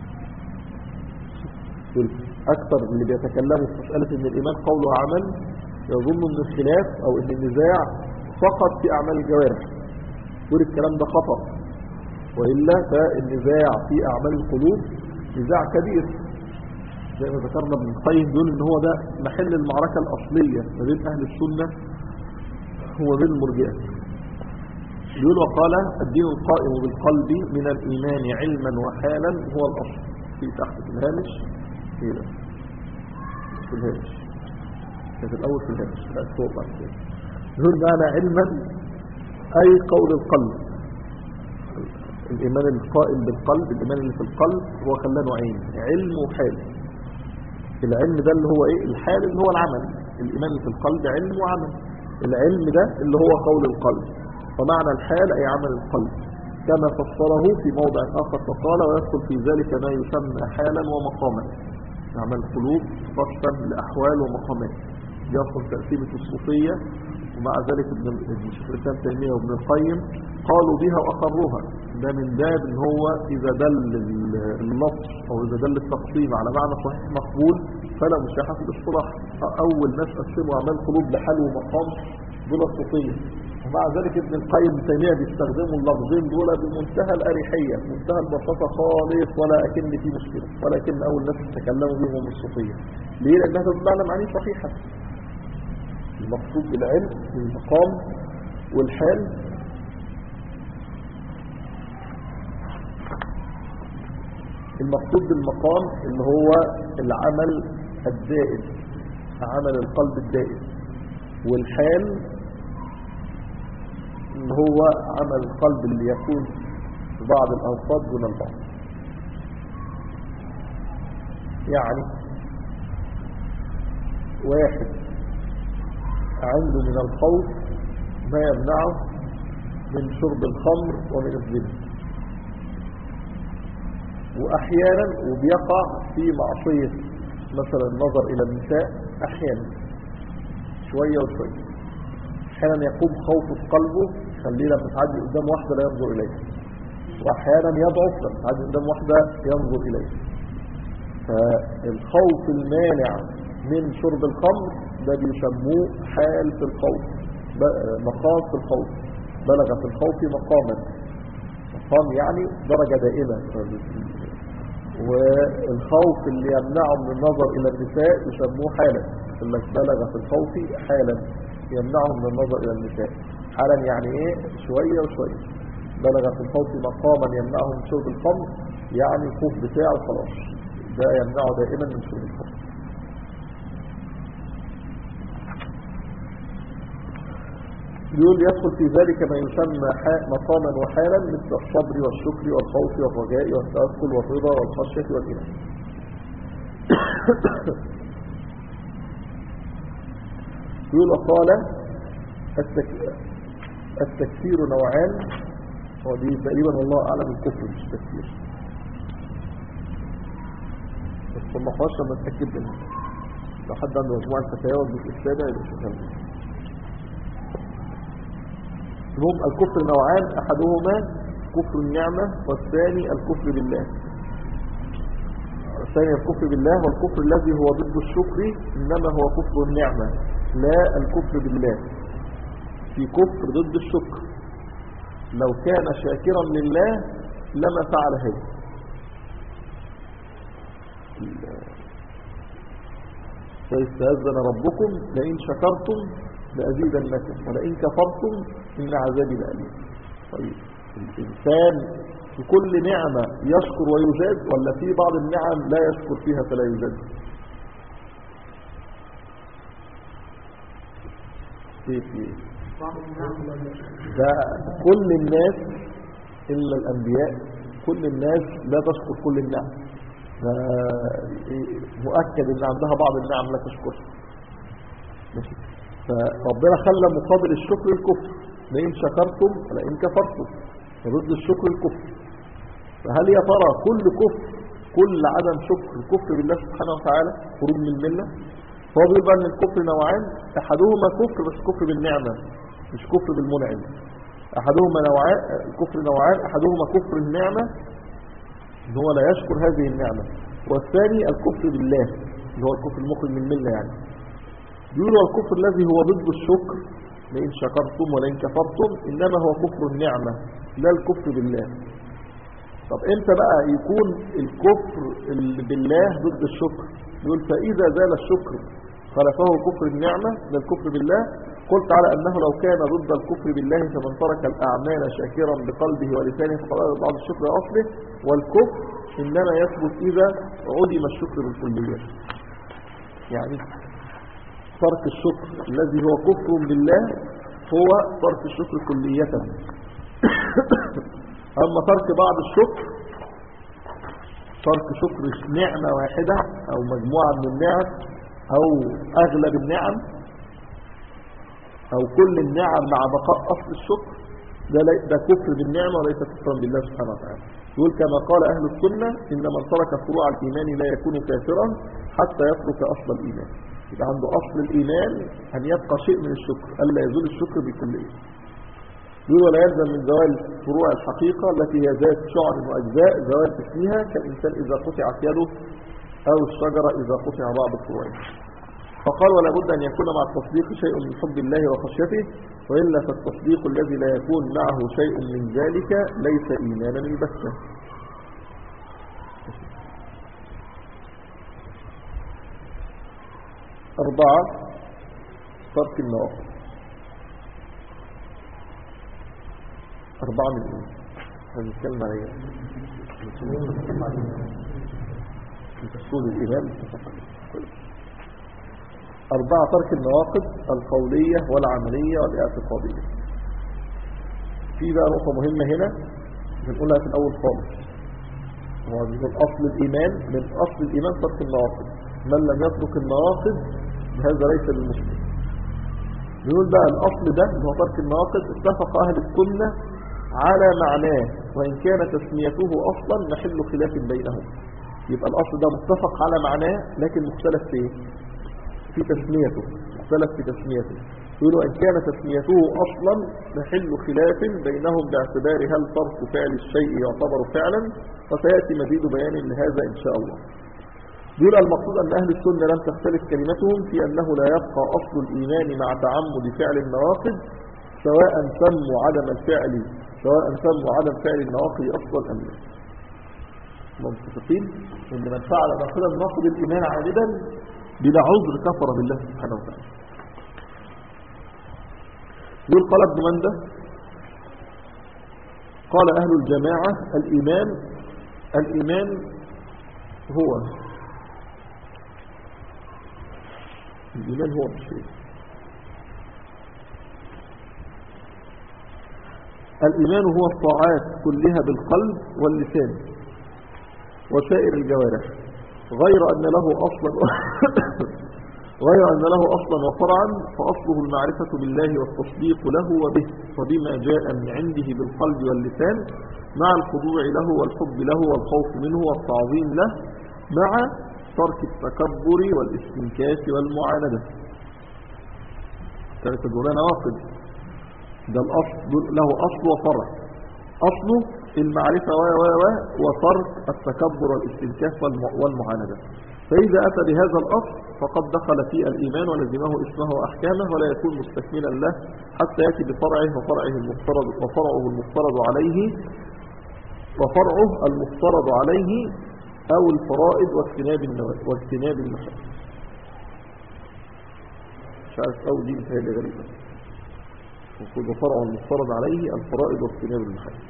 دول أكثر اللي بيتكلموا في مسألة أن الإيمان قول وعمل يظن أن الخلاف أو أن النزاع فقط في أعمال الجوارح دول الكلام ده خطأ وإلا فالنزاع في أعمال القلوب نزاع كبير زي ما ذكرنا ابن القيم دول ان هو ده محل المعركة الأصلية ما بين أهل السنة وما بين المرجئة يقول وقال الدين القائم بالقلب من الإيمان علما وحالا هو الأصل في تحت في الهامش كده في الهامش كانت الأول في الهامش لا فوق بعد كده يقول معنى علما أي قول القلب الإيمان القائم بالقلب الإيمان اللي في القلب هو خلاه نوعين علم وحال العلم ده اللي هو ايه الحال اللي هو العمل الايمان اللي في القلب علم وعمل العلم ده اللي هو قول القلب ومعنى الحال اي عمل القلب كما فسره في موضع اخر فقال ويدخل في ذلك ما يسمى حالا ومقاما عمل القلوب قسم لاحوال ومقامات دي اصلا تقسيمه الصوفيه ومع ذلك ابن ابن شيخ الاسلام تيميه وابن القيم قالوا بها واقروها ده من باب ان هو اذا دل اللفظ او اذا دل التقسيم على معنى صحيح مقبول فلا مشاحه في الاصطلاح اول ناس قسموا اعمال القلوب لحال ومقام دول الصوفيه ومع ذلك ابن القيم ابن تيميه بيستخدموا اللفظين دول بمنتهى الاريحيه منتهى البساطه خالص ولا اكن في مشكله ولكن اول ناس تكلموا بهم الصوفيه ليه لانها تدل على معاني صحيحه المقصود بالعلم والمقام والحال المقصود بالمقام اللي هو العمل الدائم عمل القلب الدائم والحال اللي هو عمل القلب اللي يكون في بعض الأوقات دون البعض يعني واحد عنده من الخوف ما يمنعه من شرب الخمر ومن الزنا واحيانا وبيقع في معصية مثلا النظر الى النساء احيانا شوية وشوية احيانا يقوم خوفه في قلبه يخليه لما تعدي قدام واحدة لا ينظر اليها واحيانا يضعف لما تعدي قدام واحدة ينظر اليها فالخوف المانع من شرب الخمر ده بيسموه حال في الخوف مقام في الخوف بلغ في الخوف مقاما مقام يعني درجة دائمة والخوف اللي يمنعه من النظر إلى النساء يسموه حالا يقول لك بلغ في الخوف حالا يمنعه من النظر إلى النساء حالا يعني ايه شوية وشوية بلغ في الخوف مقاما يمنعه من شرب الخمر يعني الخوف بتاعه خلاص ده يمنعه دائما من شرب الخمر يقول يدخل في ذلك ما يسمى مقاما وحالا مثل الصبر والشكر والخوف والرجاء والتأكل والرضا والخشية والإيمان يقول قال التك... التكفير نوعان ودي تقريبا والله أعلم الكفر مش تكفير ثم خلاص لما نتأكد منها لو حد عنده مجموعة فتاوى الجزء السابع يبقى شوفها المهم الكفر نوعان أحدهما كفر النعمة والثاني الكفر بالله الثاني الكفر بالله والكفر الذي هو ضد الشكر إنما هو كفر النعمة لا الكفر بالله في كفر ضد الشكر لو كان شاكرا لله لما فعل هذا فيستأذن ربكم لئن شكرتم لأزيدنكم ولئن كفرتم إن عذابي لأليم طيب الإنسان في كل نعمة يشكر ويجاد ولا في بعض النعم لا يشكر فيها فلا يجاد في في ده كل الناس إلا الأنبياء كل الناس لا تشكر كل النعم ده مؤكد ان عندها بعض النعم لا تشكرها ماشي فربنا خلى مقابل الشكر الكفر لئن شكرتم ولئن كفرتم ضد الشكر الكفر فهل يا ترى كل كفر كل عدم شكر الكفر بالله سبحانه وتعالى خروج من المله فهو بيبقى ان الكفر نوعان احدهما كفر بس كفر بالنعمه مش كفر بالمنعم احدهما نوعان الكفر نوعان احدهما كفر النعمه ان هو لا يشكر هذه النعمة والثاني الكفر بالله اللي هو الكفر المخرج من المله يعني بيقولوا الكفر الذي هو ضد الشكر لئن شكرتم ولئن كفرتم إنما هو كفر النعمة لا الكفر بالله طب امتى بقى يكون الكفر اللي بالله ضد الشكر يقول فإذا زال الشكر خلفه كفر النعمة لا الكفر بالله قلت على أنه لو كان ضد الكفر بالله فمن ترك الأعمال شاكرا بقلبه ولسانه فقد بعض الشكر أصله والكفر إنما يثبت إذا عدم الشكر بالكلية يعني ترك الشكر الذي هو كفر بالله هو ترك الشكر كلية أما ترك بعض الشكر ترك شكر نعمة واحدة أو مجموعة من النعم أو أغلب النعم أو كل النعم مع بقاء أصل الشكر ده, ده كفر بالنعمة وليس كفرا بالله سبحانه وتعالى يقول كما قال أهل السنة إن من ترك فروع الإيمان لا يكون كافرا حتى يترك أصل الإيمان يبقى عنده أصل الإيمان أن يبقى شيء من الشكر ألا يزول الشكر بكلية يقول ولا يلزم من زوال فروع الحقيقة التي هي ذات شعر وأجزاء زوال اسمها كالإنسان إذا قطعت يده أو الشجرة إذا قطع بعض فروعها فقال ولا بد أن يكون مع التصديق شيء من حب الله وخشيته وإلا فالتصديق الذي لا يكون معه شيء من ذلك ليس إيمانا البتة أربعة ترك النوافل أربعة من إيه؟ هنتكلم على إيه؟ تفصيل الإيمان أربعة ترك النواقض القولية والعملية والاعتقادية في بقى نقطة مهمة هنا بنقولها في الأول خالص هو بيقول أصل الإيمان من أصل الإيمان ترك النواقض من لم يترك النواقض هذا ليس بالمسلم بيقول بقى الأصل ده اللي هو ترك النواقض اتفق أهل السنة على معناه وإن كان تسميته أصلا محل خلاف بينهم يبقى الأصل ده متفق على معناه لكن مختلف فيه في تسميته مختلف في تسميته يقولوا إن كان تسميته أصلا محل خلاف بينهم باعتبار هل ترك فعل الشيء يعتبر فعلا وسيأتي مزيد بيان لهذا إن شاء الله يقول المقصود أن أهل السنة لم تختلف كلمتهم في أنه لا يبقى أصل الإيمان مع تعمد فعل النواقض سواء سموا عدم الفعل سواء سموا عدم فعل النواقض أصلا أم لا متفقين ان من فعل ناقضا ناقض الايمان عامدا بلا عذر كفر بالله سبحانه وتعالى يقول قال ابن منده قال اهل الجماعه الايمان الايمان هو الايمان هو الشيء الايمان هو الطاعات كلها بالقلب واللسان وسائر الجوارح غير أن له أصلا غير أن له أصلا وفرعا فأصله المعرفة بالله والتصديق له وبه وبما جاء من عنده بالقلب واللسان مع الخضوع له والحب له والخوف منه والتعظيم له مع بترك التكبر والاستنكاف والمعاندة ثلاثة دول نواقض ده الأصل له أصل وفرع أصله المعرفة و و و وترك التكبر والاستنكاف والم- والمعاندة فإذا أتى بهذا الأصل فقد دخل في الإيمان ولزمه اسمه وأحكامه ولا يكون مستكملا له حتى يأتي بفرعه وفرعه المفترض وفرعه المفترض عليه وفرعه المفترض عليه أو الفرائض واجتناب النوا- واجتناب المحارم مش عارف أو دي مثال غريبة المفروض وفرعه المفترض عليه الفرائض واجتناب المحارم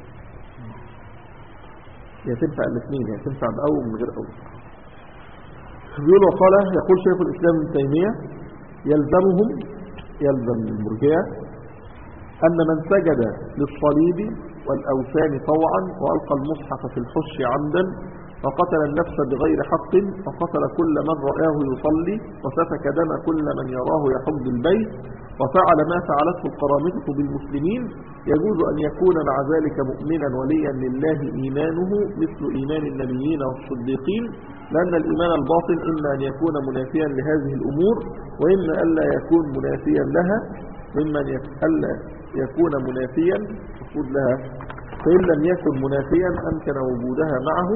هي تنفع الاثنين هي تنفع بأو من غير أو بيقول وقال يقول شيخ الإسلام ابن تيمية يلزمهم يلزم المرجئة أن من سجد للصليب والأوثان طوعا وألقى المصحف في الحش عمدا وقتل النفس بغير حق وقتل كل من رآه يصلي وسفك دم كل من يراه يحج البيت وفعل ما فعلته القرامطة بالمسلمين يجوز أن يكون مع ذلك مؤمنا وليا لله إيمانه مثل إيمان النبيين والصديقين لأن الإيمان الباطن إما أن يكون منافيا لهذه الأمور وإما ألا يكون منافيا لها وإما أن يك- ألا يكون منافيا المفروض لها فإن لم يكن منافيا أمكن وجودها معه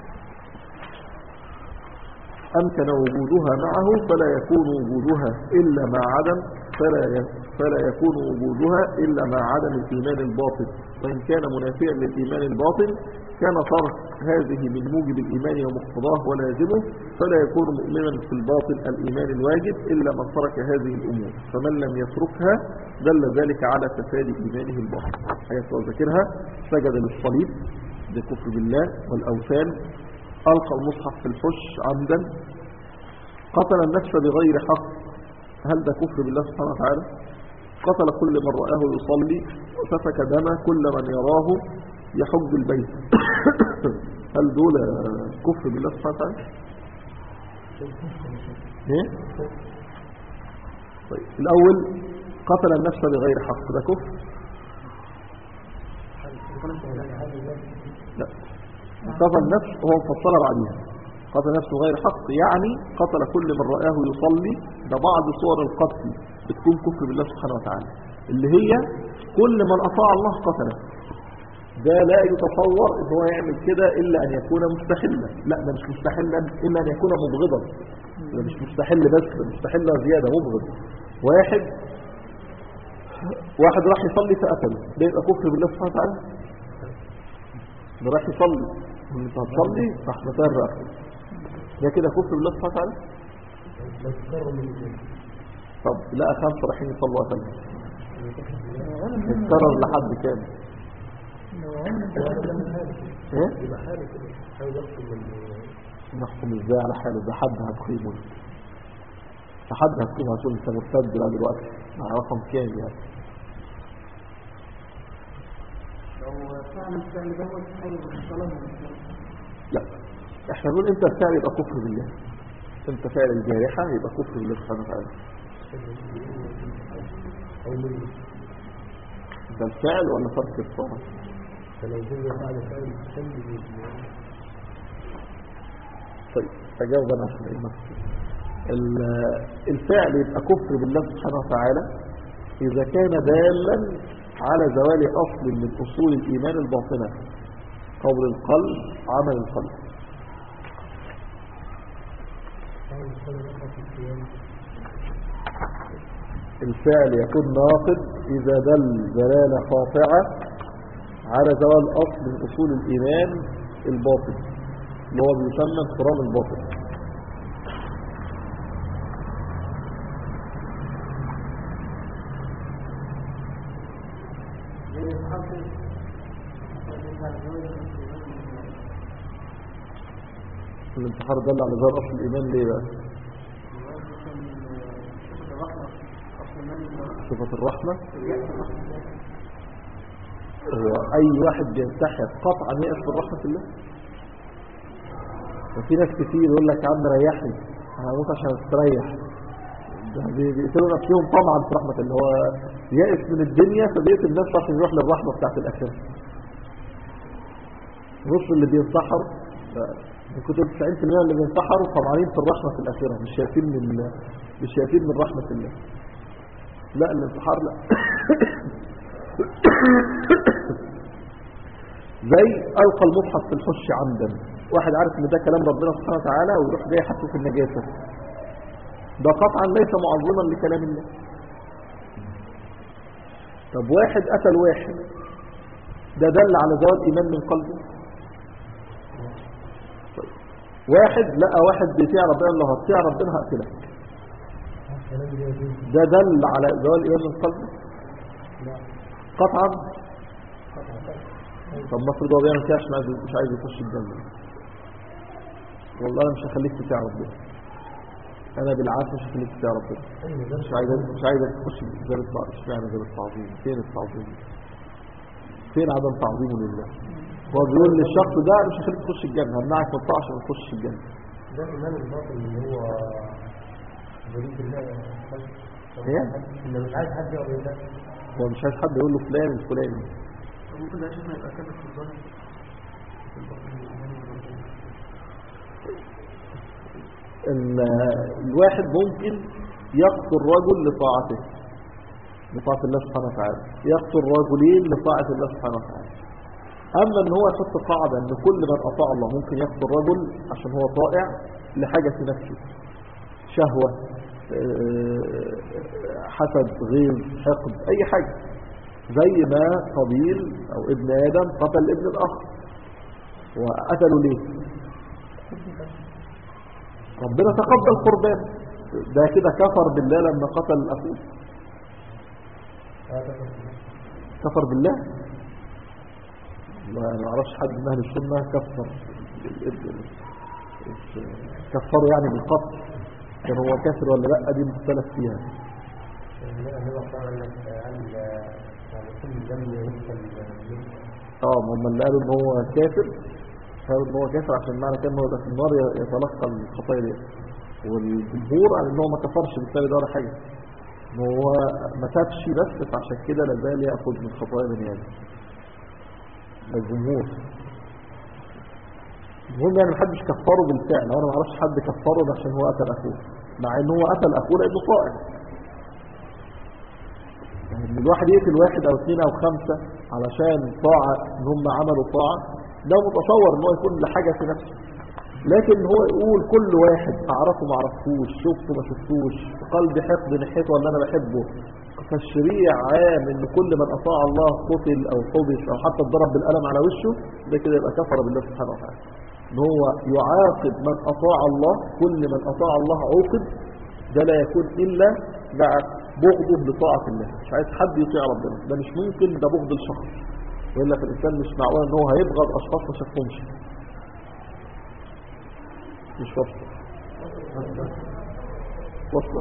أمكن وجودها معه فلا يكون وجودها إلا مع عدم فلا ي- فلا يكون وجودها إلا مع عدم الإيمان الباطن وإن كان منافيا للإيمان الباطن كان ترك هذه من موجب الإيمان ومقتضاه ولازمه فلا يكون مؤمنا في الباطن الإيمان الواجب إلا من ترك هذه الأمور فمن لم يتركها دل ذلك على فساد إيمانه الباطن حيث ذكرها سجد للصليب بكفر بالله والأوثان ألقى المصحف في الحش عمدا قتل النفس بغير حق هل ده كفر بالله سبحانه وتعالى قتل كل من رآه يصلي وسفك دم كل من يراه يحج البيت هل دول كفر بالله سبحانه وتعالى ايه طيب الاول قتل النفس بغير حق ده كفر لا قتل النفس وهو مفصل بعديها قتل نفسه غير حق يعني قتل كل من رآه يصلي ده بعض صور القتل بتكون كفر بالله سبحانه وتعالى اللي هي كل من أطاع الله قتله ده لا يتصور ان هو يعمل كده الا ان يكون مستحلا لا ده مش مستحلا الا ان يكون مبغضا ده مش مستحل بس ده مستحل زياده مبغض واحد واحد راح يصلي فقتله ده يبقى كفر بالله سبحانه وتعالى ده راح يصلي انت هتصلي راح مطير رأسه ده كده كفر بالله سبحانه وتعالى طب لا خمسة رايحين يصلوا قتلهم اتكرر لحد كام ايه يبقى حاله كده حاول يحكم من نحكم ازاي على حاله ده حد هتقيمه ده حد هتقيمه هتقول انت مرتد بقى دلوقتي مع رقم كام يعني لو فعل الفعل دوت حاجة بالصلاة لا احنا نقول انت الفعل يبقى كفر بالله انت فعل الجارحة يبقى كفر بالله سبحانه وتعالى أو من ده الفعل ولا ترك الصلاة فلو جزء فعل فعل تسمي طيب أجاوب أنا عشان إيه نفسي ال- الفعل يبقى كفر بالله سبحانه وتعالى إذا كان دالا على زوال أصل من أصول الإيمان الباطنة قول القلب عمل القلب الفعل يكون ناقض إذا دل دلالة قاطعة على زوال أصل من أصول الإيمان الباطن اللي هو بيسمى انفرام الباطن الانتحار دل على زوال أصل الإيمان ليه بقى صفة الرحمة هو أي واحد بينتحر قطعا يقف من رحمة الله وفي ناس كتير يقول لك يا عم ريحني انا هموت عشان استريح ده بي- بيقتلوا نفسهم طبعا في رحمة اللي هو يائس من الدنيا فبيقتل نفسه عشان يروح للرحمة بتاعت الآخرة نص اللي بينتحر ف- كنت 90% اللي بينتحروا طمعانين في الرحمة في الآخرة مش شايفين من مش شايفين من رحمة الله لا الانتحار لا زي ألقى المصحف في الحش عمدا واحد عارف ان ده كلام ربنا سبحانه وتعالى ويروح جاي حاطه في النجاسة ده قطعا ليس معظما لكلام الله طب واحد قتل واحد ده دل على زوال إيمان من قلبه طيب. واحد لقى واحد بيطيع ربنا الله هتطيع ربنا هقتلك ده دل على زوال إيمان من قلبه قطعا طب مفروض هو بيعمل كده عشان عايز- مش عايز يخش الجنة والله انا مش هخليك تطيع ربنا انا بالعكس مش هخليك تطيع ربنا مش عايز مش عايزك تخش زي الطاعة اشمعنى زي التعظيم فين التعظيم فين عدم تعظيمه لله هو بيقول للشخص ده مش هخليك تخش الجنة همنعك من الطاعة عشان تخش الجنة ده إيمان الباطل اللي هو بريد الله هي اللي مش عايز حد يقعد يقول هو مش عايز حد يقول له فلان الفلاني ممكن ده شيخنا يبقى كافر في الظاهر ال- الواحد ممكن يقتل رجل لطاعته لطاعة الله سبحانه وتعالى يقتل رجلين لطاعة الله سبحانه وتعالى أما أن هو يحط قاعدة أن كل من أطاع الله ممكن يقتل رجل عشان هو طائع لحاجة في نفسه شهوة آه، حسد غيظ حقد أي حاجة زي ما قبيل أو ابن آدم قتل ابن الأخ وقتلوا ليه ربنا تقبل قربان ده كده كفر بالله لما قتل أخوه كفر بالله ما ما اعرفش حد من اهل السنه كفر كفروا يعني بالقتل كان هو كافر ولا لا دي مختلف فيها النبي صلى الله عليه وسلم قال يعني كل دم يدخل اه ما هم اللي قالوا ان هو كافر قالوا ان هو كافر عشان معنى كان هو ده في النار يتلقى الخطايا دي والجمهور قال ان هو ما كفرش بالتالي ده ولا حاجه ان هو ما تابش بس فعشان كده لا زال ياخذ من خطايا بني ادم ده الجمهور المهم يعني محدش كفره بالفعل انا ما اعرفش حد كفره ده عشان هو قتل اخوه مع ان هو قتل اخوه لانه طائع يعني ان الواحد يقتل واحد او اثنين او خمسة علشان طاعة ان هم عملوا طاعة ده متصور ان هو يكون لحاجة في نفسه لكن هو يقول كل واحد اعرفه ما اعرفهوش شفته ما شفتوش قلبي حقد ناحيته ولا انا بحبه فالشريع عام ان كل من اطاع الله قتل او حبس او حتى اتضرب بالقلم على وشه ده كده يبقى كفر بالله سبحانه وتعالى ان هو يعاقب من اطاع الله كل من اطاع الله عوقب ده لا يكون الا مع بغضه لطاعة الله مش عايز حد يطيع ربنا ده مش ممكن ده بغض الشخص وإلا في الإنسان مش معقول ان هو هيبغض أشخاص ما شافهمش مش واصلة واصلة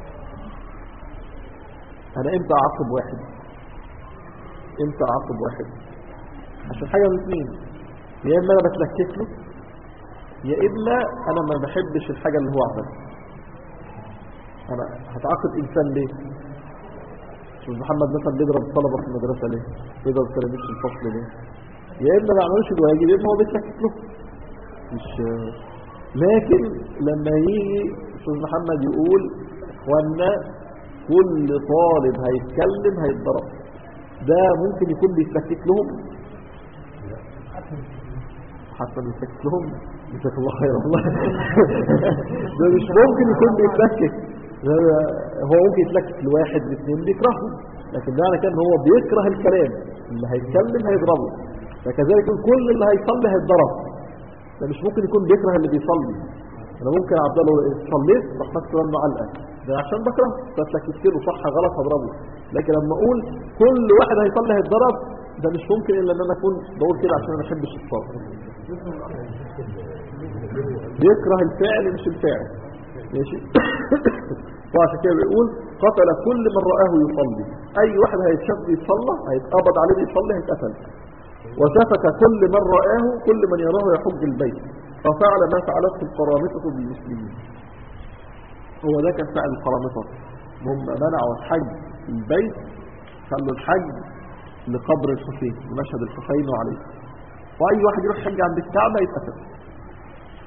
أنا إمتى أعاقب واحد إمتى أعاقب واحد عشان حاجة من اثنين يا إما أنا بتلكك له يا إما أنا ما بحبش الحاجة اللي هو عملها أنا هتعاقب إنسان ليه شوف محمد مثلا بيضرب الطلبة في المدرسة ليه بيضرب التلاميذ في الفصل ليه يا إما ما بيعملوش الواجب يا إما هو بيتلكك له مش لكن لما يجي استاذ محمد يقول اخوانا كل طالب هيتكلم هيتضرب ده ممكن يكون بيتلكك لهم حتى بيتلكك لهم جزاك الله خير والله ده مش ممكن يكون بيتلكك ده هو ممكن يتلكك لواحد لاثنين بيكرههم لكن ده معنى كده ان هو بيكره الكلام اللي هيتكلم هيضربه فكذلك كل اللي هيصلي هيتضرب ده مش ممكن يكون بيكره اللي بيصلي انا ممكن عبد الله صليت راح ماسك له علقه ده عشان بكره فتلككت له صح غلط هضربه لكن لما اقول كل واحد هيصلي هيتضرب ده مش ممكن الا ان انا اكون بقول كده عشان انا ما بحبش الصلاه بيكره الفعل مش الفاعل ماشي فعشان كده بيقول قتل كل من رآه يصلي اي واحد هيتشاف بيصلى هيتقبض عليه بيصلي هيتقتل وسفك كل من رآه كل من يراه يحج البيت ففعل ما فعلته القرامطة بالمسلمين هو ده كان فعل القرامطة هم منعوا الحج البيت خلوا الحج لقبر الحسين لمشهد الحسين وعليه وأي واحد يروح حج عند الكعبة يتقتل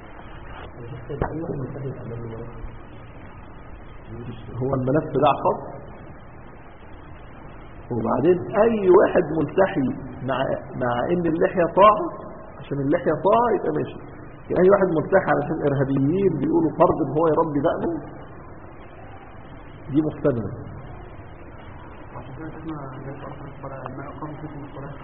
أي واحد مستحيل أمام الملك هو الملف ده عقاب وبعدين اي واحد ملتحي مع مع ان اللحيه طاعه عشان اللحيه طاعه يبقى ماشي لكن اي واحد ملتحي علشان ارهابيين بيقولوا فرض ان هو يربي دقنه دي محتمله عشان كده شفنا جاي في أصل الصلاة ما أقام فيكم الصلاة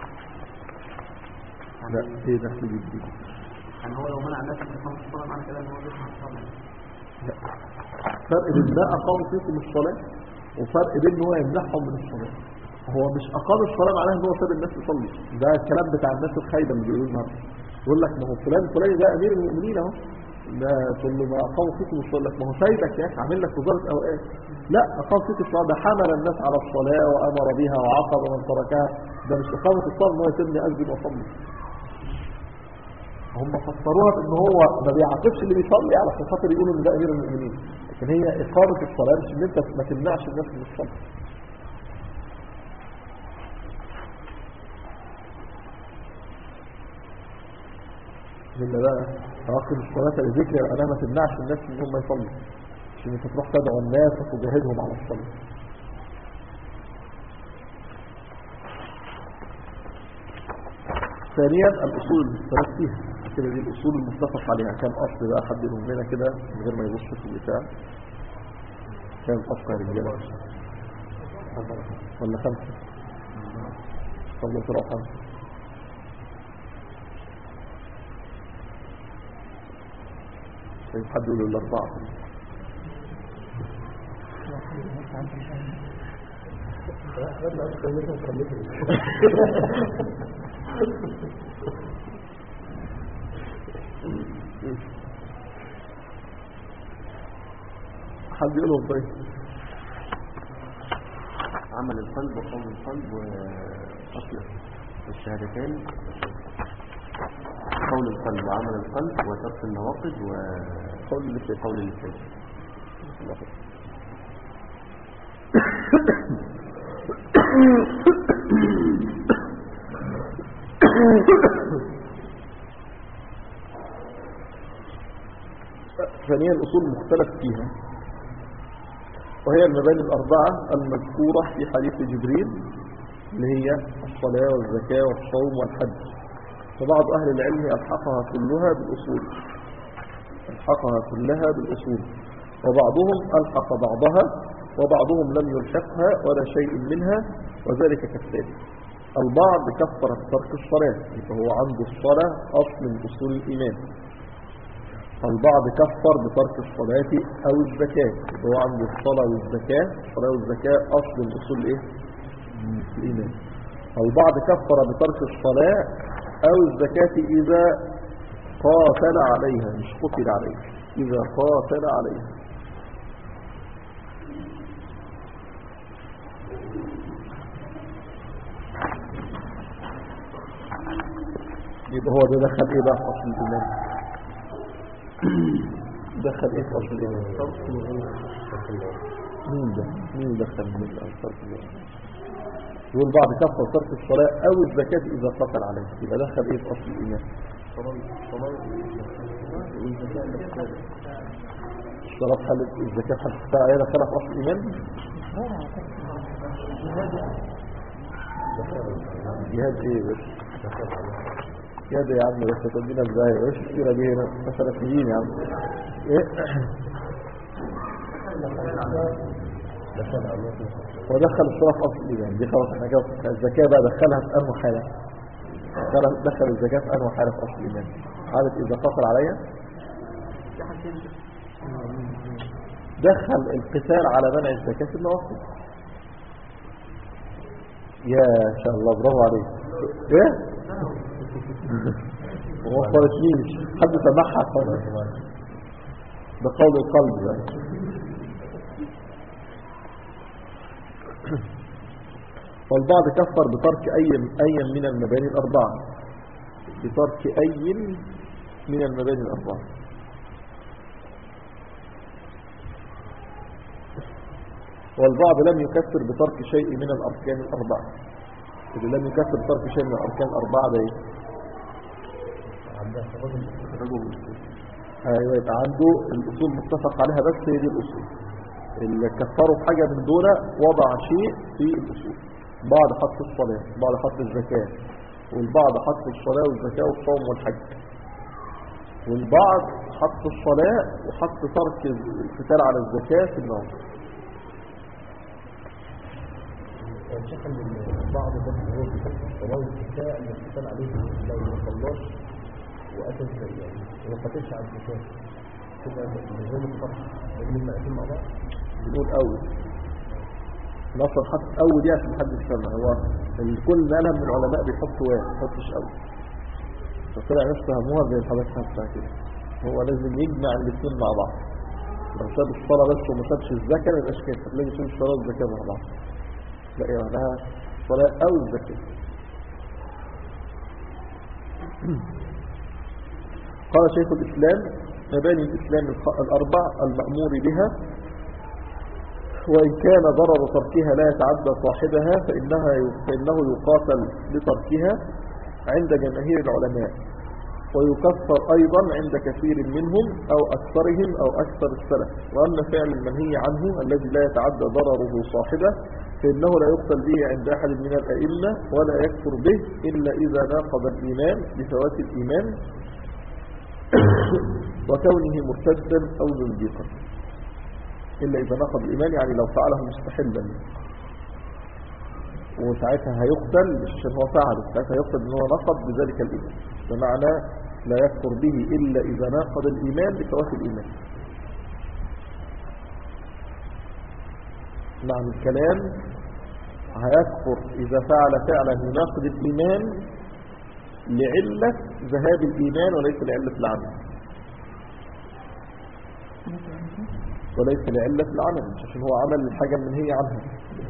لا ايه ده في دي يعني هو لو منع الناس من إقامة الصلاة معنى كده إن هو بيسمع الصلاة لا فرق بين ده اقام فيكم الصلاه وفرق بين ان هو يمنعهم من الصلاه هو مش اقام الصلاه معناه ان هو ساب الناس تصلي ده الكلام بتاع الناس الخايبه اللي بيقولوا النهارده يقول لك ما هو فلان فلان ده امير المؤمنين اهو ده تقول له ما اقام فيكم الصلاه لك ما هو سايبك يا اخي عامل لك وزاره اوقات لا اقام فيكم الصلاه ده حمل الناس على الصلاه وامر بها وعاقب من تركها ده مش اقامه الصلاه ان هو يسيبني اسجد واصلي هم فسروها بان هو ما بيعاقبش اللي بيصلي على خاطر يقولوا ان ده امير المؤمنين لكن هي اقامه الصلاه مش ان انت ما تمنعش الناس من الصلاه لما بقى عواقب الصلاه لذكر انا ما تمنعش الناس ان هم يصلوا عشان انت تروح تدعو الناس وتجاهدهم على الصلاه ثانيا الاصول المختلف فيها كده دي الاصول المتفق عليها كان اصل بقى حد يقول لنا كده من غير ما يبص في البتاع كام اصل يا رجاله ولا خمسه ولا ترى خمسه طيب حد يقول الاربعه حد يقولهم طيب عمل القلب وقول القلب وأصله والشهادتين قول القلب وعمل القلب وترك النواقض قول اللسان وقول اللسان ثانيا الأصول مختلف فيها وهي المباني الأربعة المذكورة في حديث جبريل اللي هي الصلاة والزكاة والصوم والحج فبعض أهل العلم ألحقها كلها بالأصول ألحقها كلها بالأصول وبعضهم ألحق بعضها وبعضهم لم يلحقها ولا شيء منها وذلك كالتالي البعض كفر بترك الصلاة يبقى هو عنده الصلاة أصل من أصول الإيمان البعض كفر بترك الصلاة أو الزكاة يبقى هو عنده الصلاة والزكاة الصلاة والزكاة أصل من أصول إيه؟ من الإيمان البعض كفر بترك الصلاة أو الزكاة إذا قاتل عليها مش قتل عليها إذا قاتل عليها يبقى هو ده دخل ايه بقى في اصل الايمان دخل ايه في اصل الايمان مين ده مين دخل من الانصار يقول بعض كفر ترك الصلاة او الزكاة اذا قتل عليه يبقى دخل ايه في اصل الايمان الصلاة خلت الزكاة خلت عليها دخلها في اصل الايمان جهاد ايه بس يا ده يا عم بس تدينا ازاي ايش السيرة دي هنا مثلا سنين يا عم ايه ودخل الصلاة في أصل الإيمان دي خلاص احنا كده الزكاة بقى دخلها في أنه حالة دخل, دخل الزكاة في أنه حالة في أصل الإيمان حالة إذا قتل عليا دخل القتال على منع الزكاة في النواقض يا شاء الله برافو عليك ايه وما فرشنيش حد سمعها خالص ده قول القلب يعني. والبعض كفر بترك أي أي من المباني الأربعة بترك أي من المباني الأربعة والبعض لم يكفر بترك شيء من الأركان الأربعة اللي لم يكفر بترك شيء من الأركان الأربعة ده إيه؟ ايوه يبقى عنده الاصول متفق عليها بس هي دي الاصول اللي كفروا في حاجه من دول وضع شيء في الاصول بعض حط الصلاه بعض حط الزكاه والبعض حط الصلاه والزكاه والصوم والحج والبعض حط الصلاه وحط ترك القتال على الزكاه في النار يعني شايف ان بعض الناس اللي هو بيحب الصلاه والزكاه اللي بتسال عليه لو ما صلاش واتى الزكاه يعني وما قتلش على الزكاه كده نظام الفرح لازم المقاتين مع بعض بنقول اول نصر حط اول دي عشان محدش يسمع هو الكل نقلها من العلماء بيحطوا واحد ما يحطش اول فطلع ناس فهموها زي الحدث نفسها كده هو لازم يجمع الاثنين مع بعض لو ساب الصلاه بس وما سابش الزكاه ما يبقاش كده لازم يسيب الصلاه والزكاه مع بعض لا يعني معناها الصلاه او الزكاه قال شيخ الاسلام مباني الاسلام الخ- الاربع المامور بها وإن كان ضرر تركها لا يتعدى صاحبها فإنها فإنه يقاتل بتركها عند جماهير العلماء ويكفر أيضا عند كثير منهم أو أكثرهم أو أكثر السلف وأما فعل المنهي عنه الذي لا يتعدى ضرره صاحبه فإنه لا يقتل به عند أحد من الأئمة ولا يكفر به إلا إذا ناقض الإيمان بفوات الإيمان وكونه مرتدا أو زنديقا إلا إذا نقض الإيمان يعني لو فعله مستحلا وساعتها هيقتل مش عشان هو فعله ساعتها يقتل ان هو نقض بذلك الإيمان بمعنى لا يكفر به إلا إذا ناقض الإيمان بفوات الإيمان معنى الكلام هيكفر إذا فعل فعلا يناقض الإيمان لعلة ذهاب الإيمان وليس لعلة العمل وليس لعلة العمل مش عشان هو عمل الحاجة المنهية عنها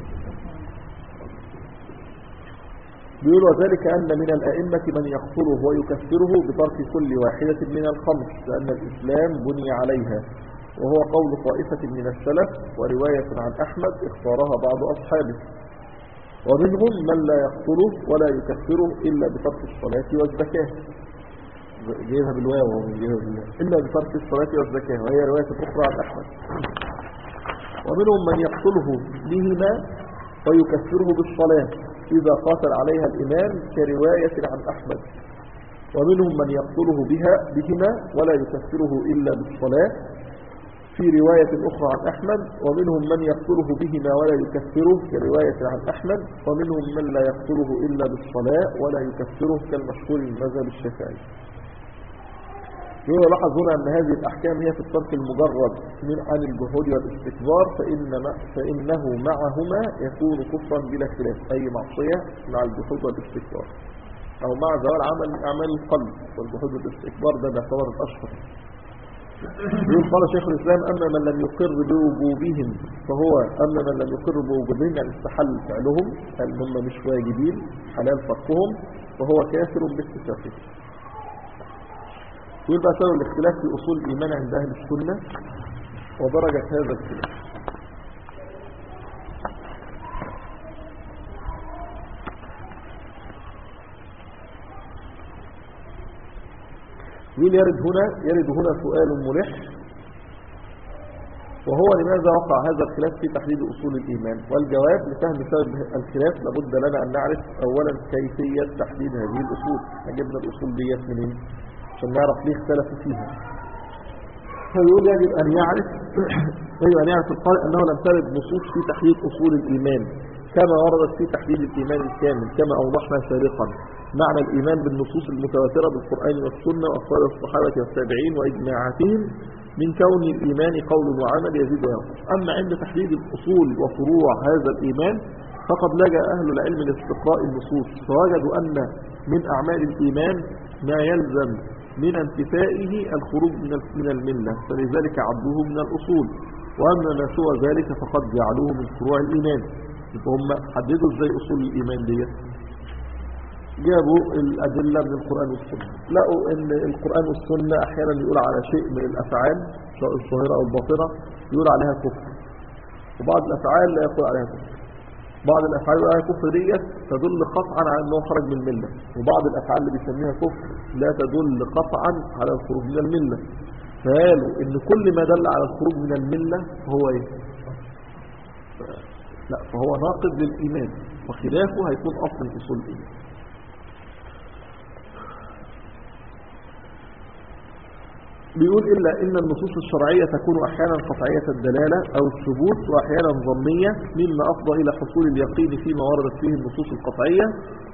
بيقول وذلك أن من الأئمة من يقتله ويكفره بترك كل واحدة من الخمس لأن الإسلام بني عليها وهو قول طائفة من السلف ورواية عن أحمد اختارها بعض أصحابه ومنهم من لا يقتله ولا يكفره إلا بترك الصلاة والزكاة جايبها بالواو وهو جايبها بالواو إلا بترك الصلاة والزكاة وهي رواية أخرى عن أحمد ومنهم من يقتله بهما ويكفره بالصلاة إذا قاتل عليها الإمام كرواية عن أحمد ومنهم من يقتله بها بهما ولا يكفره إلا بالصلاة في رواية أخرى عن أحمد ومنهم من يقتله بهما ولا يكفره كرواية عن أحمد ومنهم من لا يقتله إلا بالصلاة ولا يكفره كالمشهور من مذهب الشافعي يقول لاحظ هنا أن هذه الأحكام هي في الترك المجرد من عن الجهود والاستكبار فإن فإنه معهما يكون كفرا بلا خلاف أي معصية مع الجهود والاستكبار أو مع زوال عمل من أعمال القلب والجهود والاستكبار ده بيعتبر الأشهر يقول قال شيخ الإسلام أما من لم يقر بوجوبهم فهو أما من لم يقر بوجوبهم يعني استحل فعلهم هل هم مش واجبين حلال فرقهم فهو كافر باتفاقه يقول بقى سبب الاختلاف في أصول الإيمان عند أهل السنة ودرجة هذا الخلاف يقول يرد هنا يرد هنا سؤال ملح وهو لماذا وقع هذا الخلاف في تحديد أصول الإيمان والجواب لفهم سبب الخلاف لابد لنا أن نعرف أولا كيفية تحديد هذه الأصول جبنا الأصول ديت منين عشان نعرف ليه اختلفوا فيها فيقول يجب أن يعرف يجب أن يعرف القارئ أنه لم ترد نصوص في تحديد أصول الإيمان كما وردت في تحديد الإيمان الكامل كما أوضحنا سابقا معنى الإيمان بالنصوص المتواترة بالقرآن والسنة وأقوال الصحابة والتابعين وإجماعاتهم من كون الإيمان قول وعمل يزيد وينقص أما عند تحديد الأصول وفروع هذا الإيمان فقد لجأ أهل العلم لاستقراء النصوص فوجدوا أن من أعمال الإيمان ما يلزم من انتفائه الخروج من من الملة فلذلك عبدوه من الأصول وأما ما سوى ذلك فقد جعلوه من فروع الإيمان هم حددوا ازاي أصول الإيمان دي جابوا الأدلة من القرآن والسنة لقوا أن القرآن والسنة أحيانا يقول على شيء من الأفعال سواء الظاهرة أو الباطنة يقول عليها كفر وبعض الأفعال لا يقول عليها كفر بعض الأفعال اللي عليها كفر ديت تدل قطعا على أنه خرج من الملة وبعض الأفعال اللي بيسميها كفر لا تدل قطعا على الخروج من الملة فقالوا ان كل ما دل على الخروج من الملة هو ايه ف- لا فهو ناقض للإيمان وخلافه هيكون أصل من أصول الإيمان بيقول إلا إن النصوص الشرعية تكون أحيانا قطعية الدلالة أو الثبوت وأحيانا ظنية مما أفضى إلى حصول اليقين فيما وردت فيه النصوص القطعية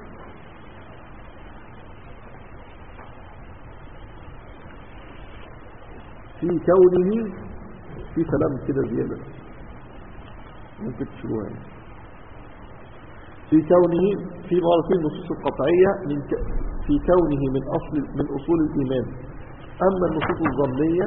في كونه في كلام كده زيادة ممكن تشوفوها يعني. في كونه في ورد فيه النصوص القطعية من ك... في كونه من أصل من أصول الإيمان أما النصوص الظنية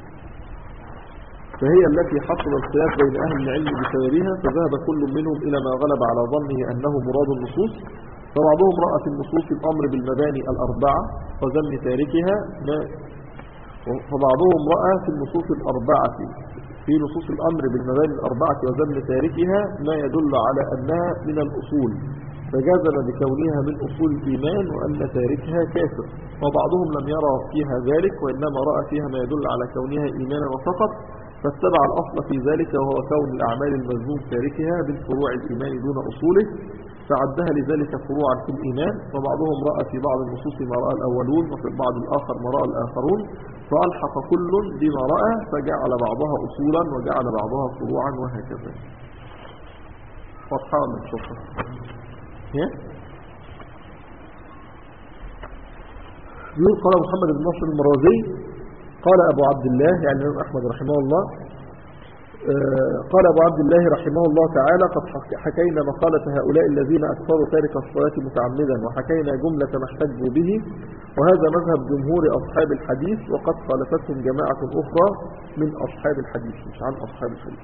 فهي التي حصل الخلاف بين أهل العلم بسببها فذهب كل منهم إلى ما غلب على ظنه أنه مراد النصوص فبعضهم رأى في النصوص الأمر بالمباني الأربعة وذم تاركها ما فبعضهم رأى في النصوص الأربعة في نصوص الأمر بالمباني الأربعة وذم تاركها ما يدل على أنها من الأصول فجزم بكونها من أصول الإيمان وأن تاركها كافر وبعضهم لم يرى فيها ذلك وإنما رأى فيها ما يدل على كونها إيمانا فقط فاتبع الأصل في ذلك وهو كون الأعمال المذموم تاركها من فروع الإيمان دون أصوله فعدها لذلك فروعا في الإيمان وبعضهم رأى في بعض النصوص ما رأى الأولون وفي البعض الآخر ما رأى الآخرون فألحق كل بما رأى فجعل بعضها أصولا وجعل بعضها فروعا وهكذا فرحان من شكرا يقول قال محمد بن نصر المرازي قال أبو عبد الله يعني الإمام أحمد رحمه الله آه، قال أبو عبد الله رحمه الله تعالى قد حك- حكينا مقالة هؤلاء الذين أكثروا تارك الصلاة متعمدا وحكينا جملة ما احتجوا به وهذا مذهب جمهور أصحاب الحديث وقد خالفتهم جماعة أخرى من أصحاب الحديث مش عن أصحاب الحديث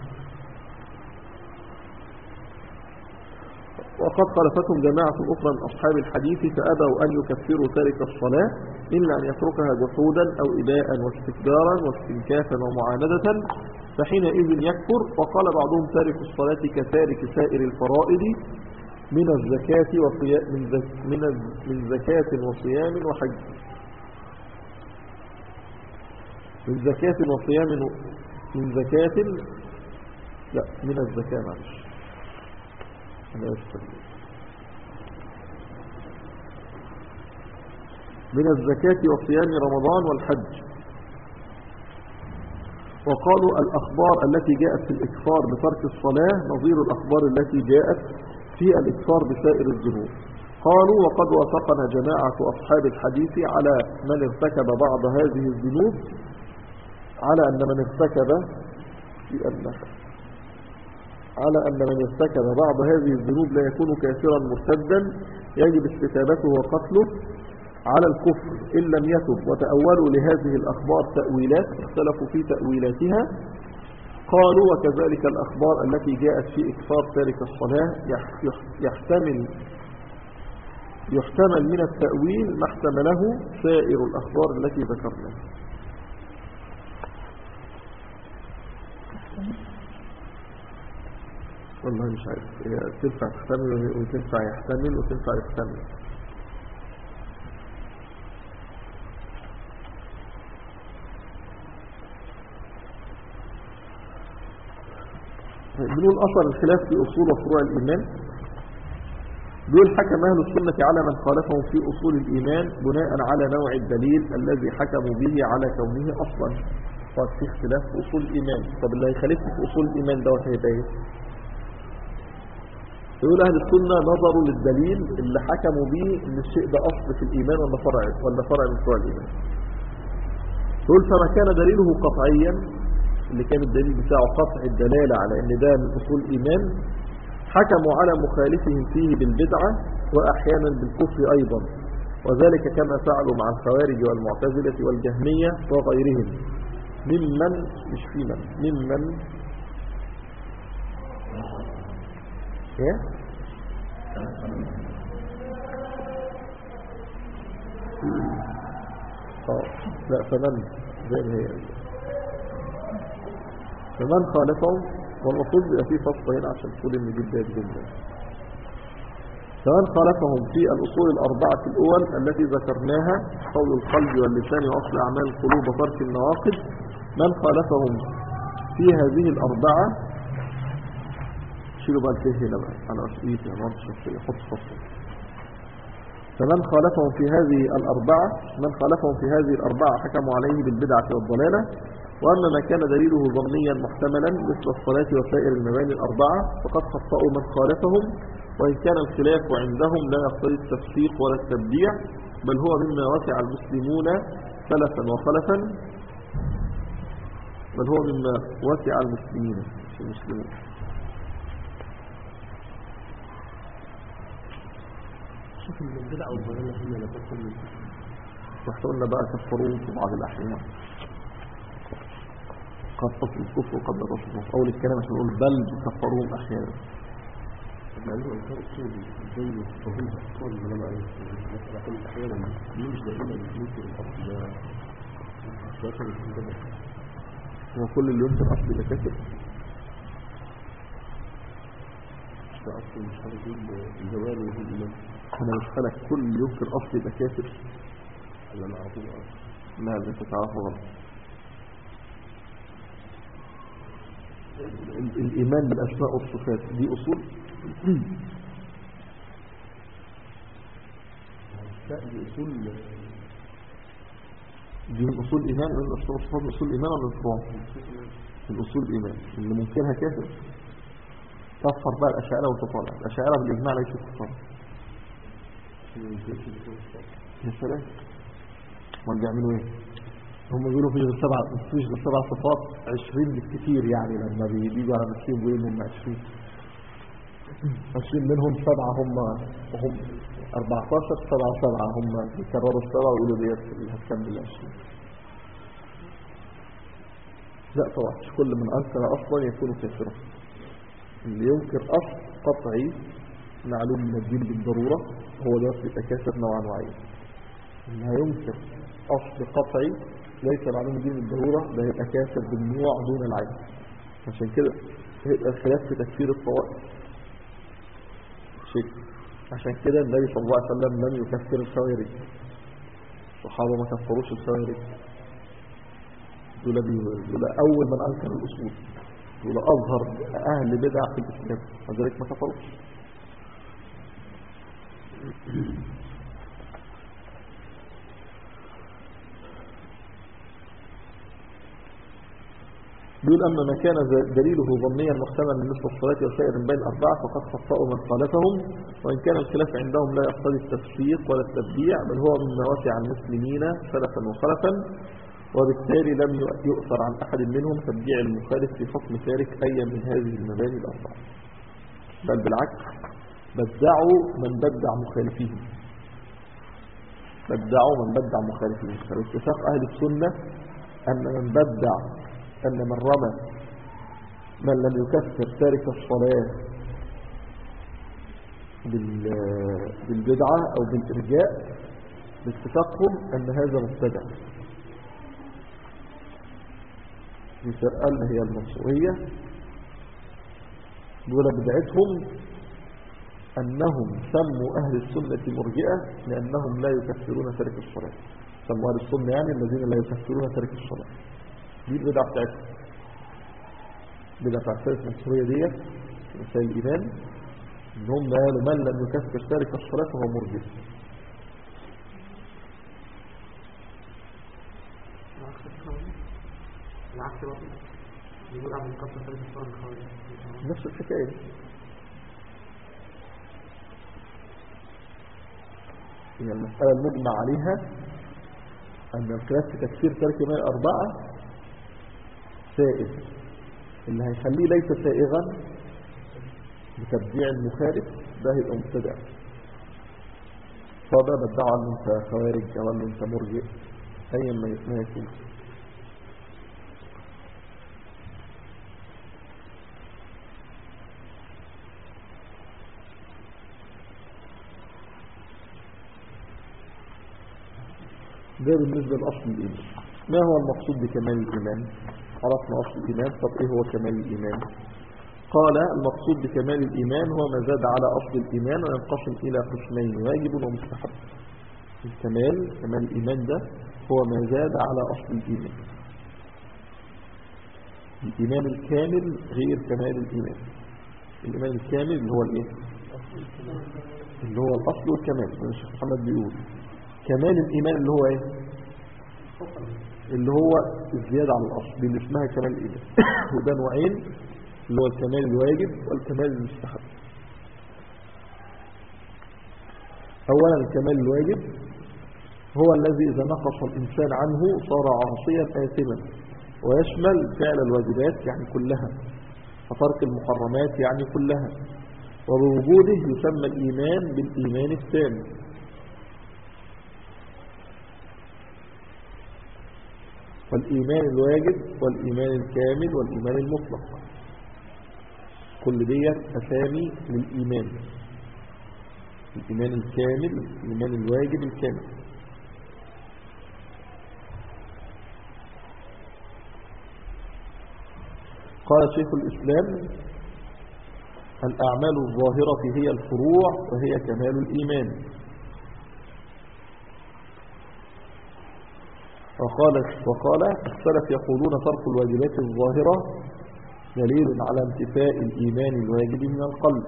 وقد خالفتهم جماعة أخرى من أصحاب الحديث فأبوا أن يكفروا تارك الصلاة إلا أن يتركها جحودا أو إباء واستكبارا واستنكافا ومعاندة فحينئذ يكفر وقال بعضهم تارك الصلاة كتارك سائر الفرائض من الزكاة وصيام من, زك من, الز- من زكاة وصيام وحج من زكاة وصيام و- من زكاة لا من الزكاة معلش أنا أسف. من الزكاة وصيام رمضان والحج وقالوا الأخبار التي جاءت في الإكفار بترك الصلاة نظير الأخبار التي جاءت في الإكفار بسائر الذنوب قالوا وقد وافقنا جماعة أصحاب الحديث على من ارتكب بعض هذه الذنوب على أن من ارتكب في النحر على أن من ارتكب بعض هذه الذنوب لا يكون كافرا مرتدا يجب استتابته وقتله على الكفر إن لم يتب وتأولوا لهذه الأخبار تأويلات اختلفوا في تأويلاتها قالوا وكذلك الأخبار التي جاءت في إكفار تارك الصلاة يح- يح- يحتمل يحتمل من التأويل ما احتمله سائر الأخبار التي ذكرناها والله مش عارف هي تنفع تحتمل وتنفع يحتمل وتنفع يحتمل بنقول أثر الخلاف في أصول وفروع الإيمان دول حكم أهل السنة على من خالفهم في أصول الإيمان بناء على نوع الدليل الذي حكموا به على كونه أصلا قد في اختلاف في أصول الإيمان طب اللي هيخالفه في أصول الإيمان دوت هيبقى ايه يقول أهل السنة نظروا للدليل اللي حكموا به إن الشيء ده أصل في الإيمان ولا فرع ولا فرع من فروع الإيمان يقول فما كان دليله قطعيا اللي كان الدليل بتاعه قطع الدلالة على ان ده من اصول الايمان حكموا على مخالفهم فيه بالبدعة واحيانا بالكفر ايضا وذلك كما فعلوا مع الخوارج والمعتزلة والجهمية وغيرهم ممن مش في من ممن ايه اه لا فمن زي ما هي فمن خالفهم والمفروض يبقى فيه فصل هنا عشان تقول ان دي بدايه جدا فمن خالفهم في الأصول الأربعة الأول التي ذكرناها قول القلب واللسان وأصل أعمال القلوب وترك النواقض من خالفهم في هذه الأربعة شيلوا بقى الفيه هنا بقى أنا أشقيت أنا ما أنتش حط فصل فمن خالفهم في هذه الأربعة من خالفهم في هذه الأربعة حكموا عليه بالبدعة والضلالة وأما ما كان دليله ظنيا محتملا مثل الصلاة وسائر المباني الأربعة فقد خطأوا من خالفهم وإن كان الخلاف عندهم لا يقتضي التفسيق ولا التبديع بل هو مما وسع المسلمون سلفا وخلفا بل هو مما وسع المسلمين مش المسلمون شوف البدع والضلالة هي اللي تدخل رحت قلنا بقى كفروه في بعض الأحيان قد تصل الكفر وقد لا تصل الكفر. أول الكلام عشان نقول بل كفروهم أحيانا مع انه انكار اصول زي التوحيد اصول اللي انا عليه مثلا كل احيانا مش دائما ينكر الاصل ده ده كان الكتاب هو كل اللي ينكر أصل يبقى كافر ده اصل مش عارف ايه الزوال وفي الايمان أنا بسألك كل اللي ينكر أصل يبقى كافر اللي انا اعرفه بقى لا اللي أنت تعرفه غلط ال- الإيمان بالأسماء والصفات دي أصول لا دي اصول دي من أصول الإيمان من الأسماء والصفات من أصول الإيمان ولا الفروع من أصول الإيمان اللي منكرها كافر كفر بقى الأشاعرة والتطالع الأشاعرة بالإجماع ليسوا كفار يا سلام امال بيعملوا ايه هم بيقولوا في غير سبع فيش غير سبع صفات 20 بالكثير يعني لما بي- بيجوا على نفسهم بيقولوا هم 20 20 منهم سبعة هم هم 14 سبعة سبعة هم بيكرروا السبعة ويقولوا ديت اللي هتكمل 20 لا طبعا مش كل من أنكر أصلا يكون كافرا اللي ينكر أصل قطعي معلوم من الدين بالضرورة هو ده يبقى كافر نوعا معين اللي هينكر أصل قطعي ليس معلوم الدين بالضرورة ده يبقى كافر بالنوع دون العين عشان كده هيبقى الخلاف في تكفير الطوائف شيء عشان كده النبي صلى الله عليه وسلم لم يكفر الخوارج الصحابة ما كفروش الخوارج دول بي- دول أول من أنكر الأصول دول أظهر أهل بدع في الإسلام وذلك ما كفروش بيقول أما ما كان ذ- دليله ظنيا محتملا مثل الصلاة وسائر من بين الأربعة فقد خطأوا من خالفهم وإن كان الخلاف عندهم لا يقتضي التفسيق ولا التبديع بل هو مما وسع المسلمين سلفا وخلفا وبالتالي لم ي- يؤثر عن أحد منهم تبديع المخالف في حكم تارك أي من هذه المباني الأربعة بل بالعكس بدعوا من بدع مخالفيهم بدعوا من بدع مخالفيهم فباتفاق أهل السنة أن من بدع أن من رمى من لم يكفر تارك الصلاة بال- بالبدعة أو بالإرجاء باتفاقهم أن هذا مبتدع في فرقة اللي هي المنصورية دول بدعتهم أنهم سموا أهل السنة مرجئة لأنهم لا يكفرون ترك الصلاة سموا أهل السنة يعني الذين لا يكفرون ترك الصلاة دي البدعة بتاعتهم البدعة بتاعت فرقة المنصورية ديت في مسائل الإيمان إنهم قالوا من لم يكفر تارك الصلاة فهو مرجئ العكس الخوارج العكس برضه بيقول عن الكفر ثالث الصورة الخوارج نفس الحكاية هي المسألة المجمع عليها أن الخلاف في تكفير ترك ماء الأربعة سائغ اللي هيخليه ليس سائغا بتبديع المخالف ده هيبقى مبتدع فده بدعوا أن أنت خوارج أو أن أنت مرجئ أيا ما ما يكون ده بالنسبة لأصل الإيمان ما هو المقصود بكمال الإيمان عرفنا أصل الإيمان طب إيه هو كمال الإيمان قال المقصود بكمال الإيمان هو ما زاد على أصل الإيمان وينقسم إلى قسمين واجب ومستحب الكمال كمال الإيمان ده هو ما زاد على أصل الإيمان الإيمان الكامل غير كمال الإيمان الإيمان الكامل اللي هو الإيه اللي هو الأصل والكمال زي ما الشيخ محمد بيقول كمال الإيمان اللي هو إيه اللي هو الزيادة على الأصل دي اللي اسمها كمال الإيمان وده نوعين اللي هو الكمال الواجب والكمال المستحب أولا الكمال الواجب هو الذي إذا نقص الإنسان عنه صار عاصيا آثما ويشمل فعل الواجبات يعني كلها وترك المحرمات يعني كلها وبوجوده يسمى الإيمان بالإيمان التام والإيمان الواجب والإيمان الكامل والإيمان المطلق كل ديت أسامي للإيمان الإيمان الكامل الإيمان الواجب الكامل قال شيخ الإسلام الأعمال الظاهرة هي الفروع وهي كمال الإيمان وقال, وقال السلف يقولون ترك الواجبات الظاهرة دليل على انتفاء الإيمان الواجب من القلب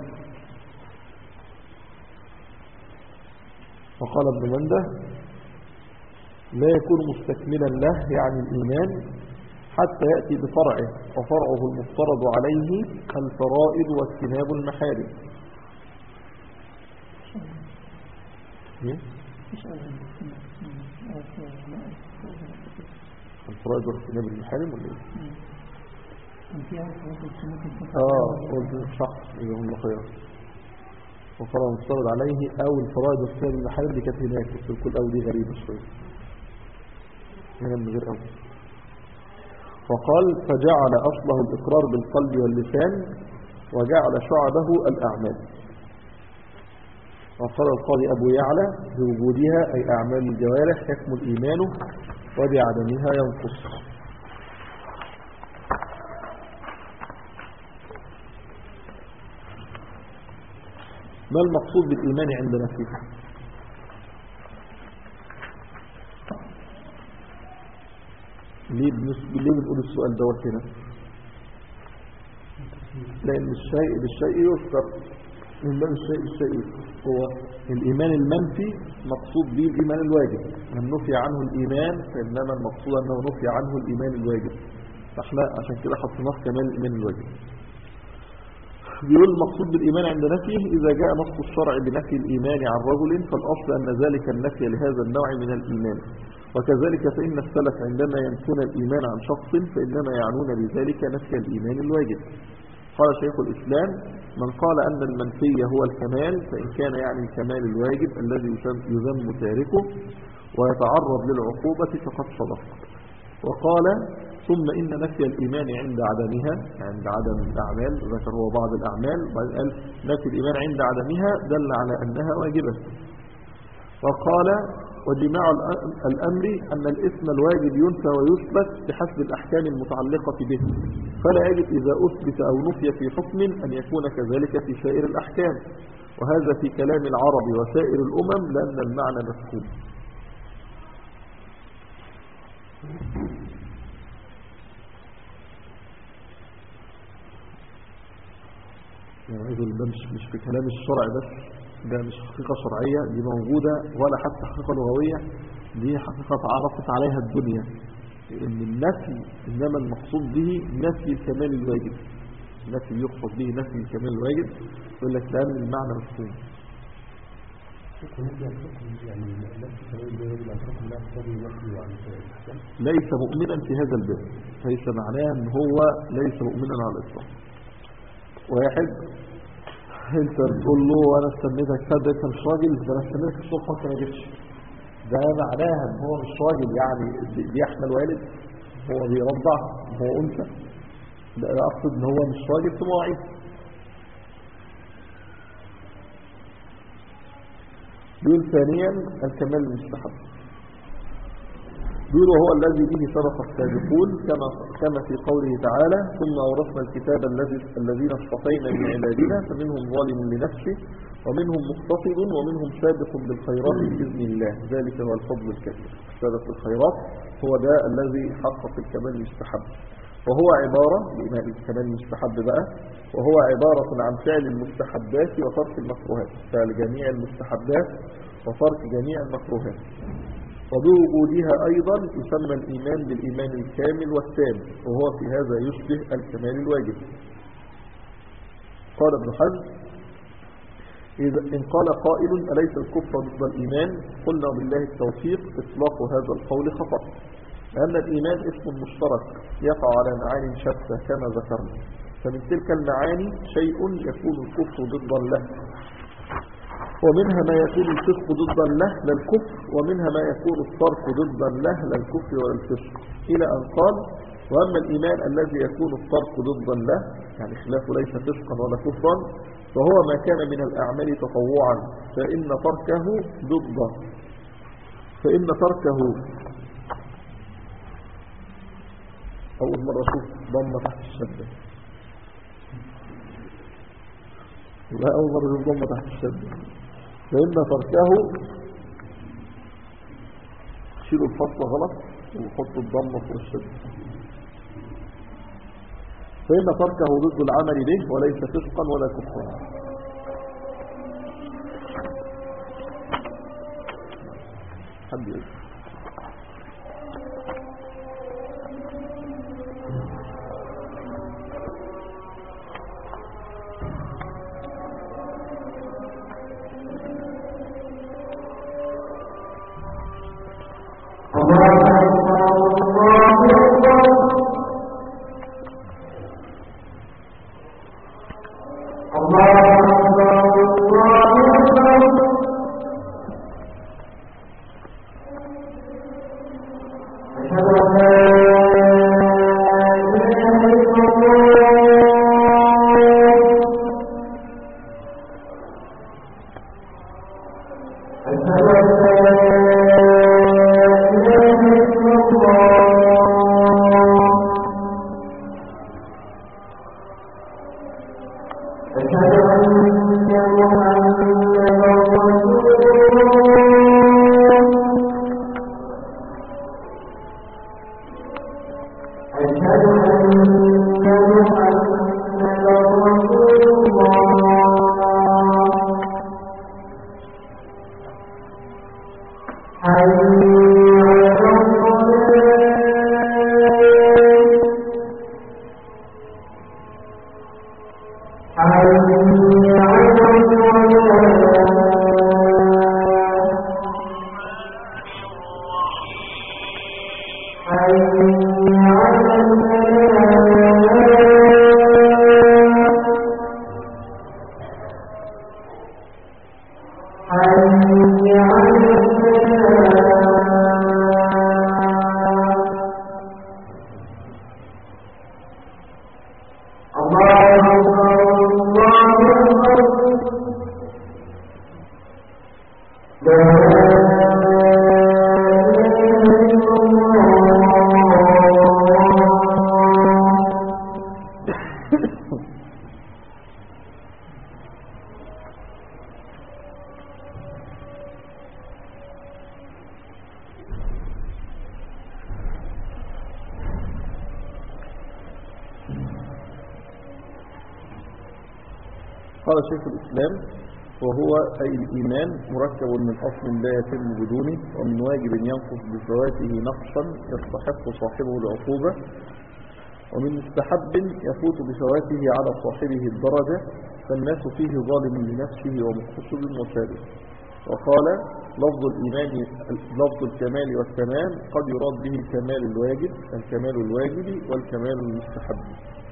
وقال ابن منده لا يكون مستكملا له يعني الإيمان حتى يأتي بفرعه وفرعه المفترض عليه الفرائض واجتناب المحارم إيه؟ الفرائض واجتناب المحارم ولا ايه؟ اه قلت صح يبقى الله خير وفرع المفترض عليه او الفرائض واجتناب المحارم دي كانت هناك بس الكل او دي غريبة شوية هنا من غير أول وقال فجعل أصله الإقرار بالقلب واللسان وجعل شعبه الأعمال وقال القاضي أبو يعلى بوجودها أي أعمال الجوارح يكمل إيمانه وبعدمها ينقص ما المقصود بالإيمان عند نفسه ليه بنس- ليه بنقول السؤال دوت هنا لأن الشيء بالشيء يذكر من باب الشيء بالشيء يذكر هو الإيمان المنفي مقصود به الإيمان الواجب من نفي عنه الإيمان فإنما المقصود أنه نفي عنه الإيمان الواجب فاحنا عشان كده حطيناه في كمال الإيمان الواجب بيقول المقصود بالإيمان عند نفيه إذا جاء نص الشرع بنفي الإيمان عن رجل فالأصل أن ذلك النفي لهذا النوع من الإيمان وكذلك فإن السلف عندما ينفون الإيمان عن شخص فإنما يعنون بذلك نفي الإيمان الواجب قال شيخ الإسلام من قال أن المنفي هو الكمال فإن كان يعني الكمال الواجب الذي يسم- يذم تاركه ويتعرض للعقوبة فقد صدق وقال ثم إن نفي الإيمان عند عدمها عند عدم الأعمال ذكر هو بعض الأعمال وبعدين قال نفي الإيمان عند عدمها دل على أنها واجبة وقال وجماع الأ- الأمر أن الاسم الواجب ينفى ويثبت بحسب الأحكام المتعلقة به فلا يجب إذا أثبت أو نفي في حكم أن يكون كذلك في سائر الأحكام وهذا في كلام العرب وسائر الأمم لأن المعنى مفهوم يعني عايز أقول ده مش مش في كلام الشرع بس ده مش حقيقة شرعية دي موجودة ولا حتى حقيقة لغوية دي حقيقة تعرفت عليها الدنيا ان النفي انما المقصود به نفي الكمال الواجب نفي يقصد به نفي الكمال الواجب يقول لك لان المعنى مفهوم يعني نفس الكلام ده يقول عن حكم الله تبي نفسي وعن الإحسان ليس مؤمنا في هذا الباب ليس معناه ان هو ليس مؤمنا على الاطلاق واحد انت بتقول له انا استنيتك كده انت مش راجل ده انا استنيتك الصبح وانت ما جيتش ده معناها ان هو مش راجل يعني بي- بيحمل والد هو بيرضع هو انثى ده أنا اقصد ان هو مش راجل في مواعيد بيقول ثانيا الكمال المستحب يقول وهو الذي به سبق السابقون كما كما في قوله تعالى ثم أورثنا الكتاب الذي الذين اصطفينا من عبادنا فمنهم ظالم لنفسه ومنهم مقتصد ومنهم سابق بالخيرات بإذن الله ذلك هو الفضل الكبير سابق بالخيرات هو ده الذي حقق الكمال المستحب وهو عبارة بإيمان الكمال المستحب بقى وهو عبارة عن فعل المستحبات وترك المكروهات فعل جميع المستحبات وترك جميع المكروهات وبوجودها أيضا يسمى الإيمان بالإيمان الكامل والتام وهو في هذا يشبه الكمال الواجب قال ابن حزم إذا إن قال قائل أليس الكفر ضد الإيمان قلنا بالله التوفيق إطلاق هذا القول خطأ لأن الإيمان اسم مشترك يقع على معاني شتى كما ذكرنا فمن تلك المعاني شيء يكون الكفر ضدا له ومنها ما يكون الفسق ضدا له لا الكفر ومنها ما يكون الترك ضدا له لا الكفر ولا الفسق إلى أن قال وأما الإيمان الذي يكون الترك ضدا له يعني خلافه ليس فسقا ولا كفرا فهو ما كان من الأعمال تطوعا فإن تركه ضده فإن تركه أول مرة أشوف ضمة تحت الشدة لا أول مرة أشوف ضمة تحت الشدة فإن تركه شيلوا الفصل غلط وحطوا الضمة فوق الشدة فإن تركه ضد العمل به وليس فسقا ولا كفرا حد يقول قال شيخ الإسلام وهو أي الإيمان مركب من أصل لا يتم بدونه ومن واجب ينقص بفواته نقصا يستحق صاحبه العقوبة ومن مستحب يفوت بفواته على صاحبه الدرجة فالناس فيه ظالم لنفسه ومقتصد وسابق وقال لفظ الإيمان لفظ الكمال والتمام قد يراد به الكمال الواجب الكمال الواجب والكمال المستحب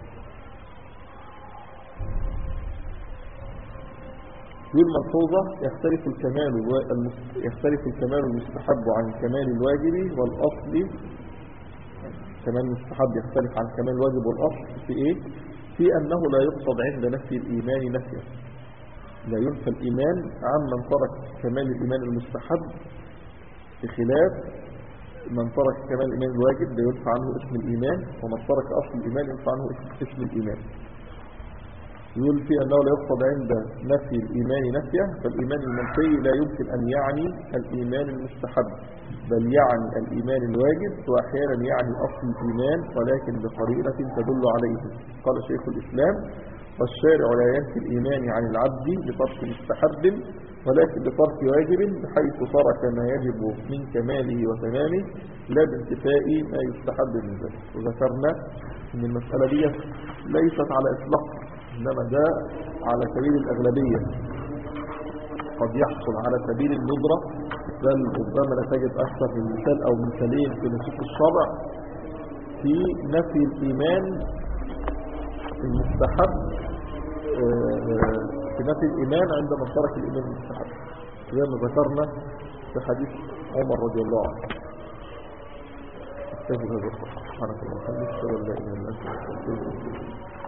بالملحوظة يختلف الكمال الوا- المس- يختلف الكمال المستحب عن الكمال الواجب والأصل كمال المستحب يختلف عن كمال الواجب والأصل في إيه؟ في أنه لا يقصد عند نفي الإيمان نفيا لا ينفى الإيمان عمن ترك كمال الإيمان المستحب بخلاف من ترك كمال الإيمان الواجب لا يدفع عنه اسم الإيمان ومن ترك أصل الإيمان يدفع عنه اسم- اسم الإيمان يقول في أنه لا يقصد عند نفي الإيمان نفيه فالإيمان المنفي لا يمكن أن يعني الإيمان المستحب بل يعني الإيمان الواجب وأحيانا يعني أصل الإيمان ولكن بقرينة تدل عليه قال شيخ الإسلام والشارع لا ينفي الإيمان عن العبد بترك مستحب ولكن بترك واجب بحيث ترك ما يجب من كماله وتمامه لا بانتفاء ما يستحب من ذلك وذكرنا أن المسألة دي ليست على إطلاق إنما ده على سبيل الأغلبية قد يحصل على سبيل الندرة بل ربما لا تجد أكثر من مثال أو مثالين في نصوص الشرع في نفي الإيمان المستحب آه، في نفي الإيمان عندما ترك الإيمان المستحب زي ما ذكرنا في حديث عمر رضي الله عنه أستغفر هذا الصحة سبحانك اللهم وبحمدك أشهد أن لا إله إلا أنت أستغفرك وأتوب إليك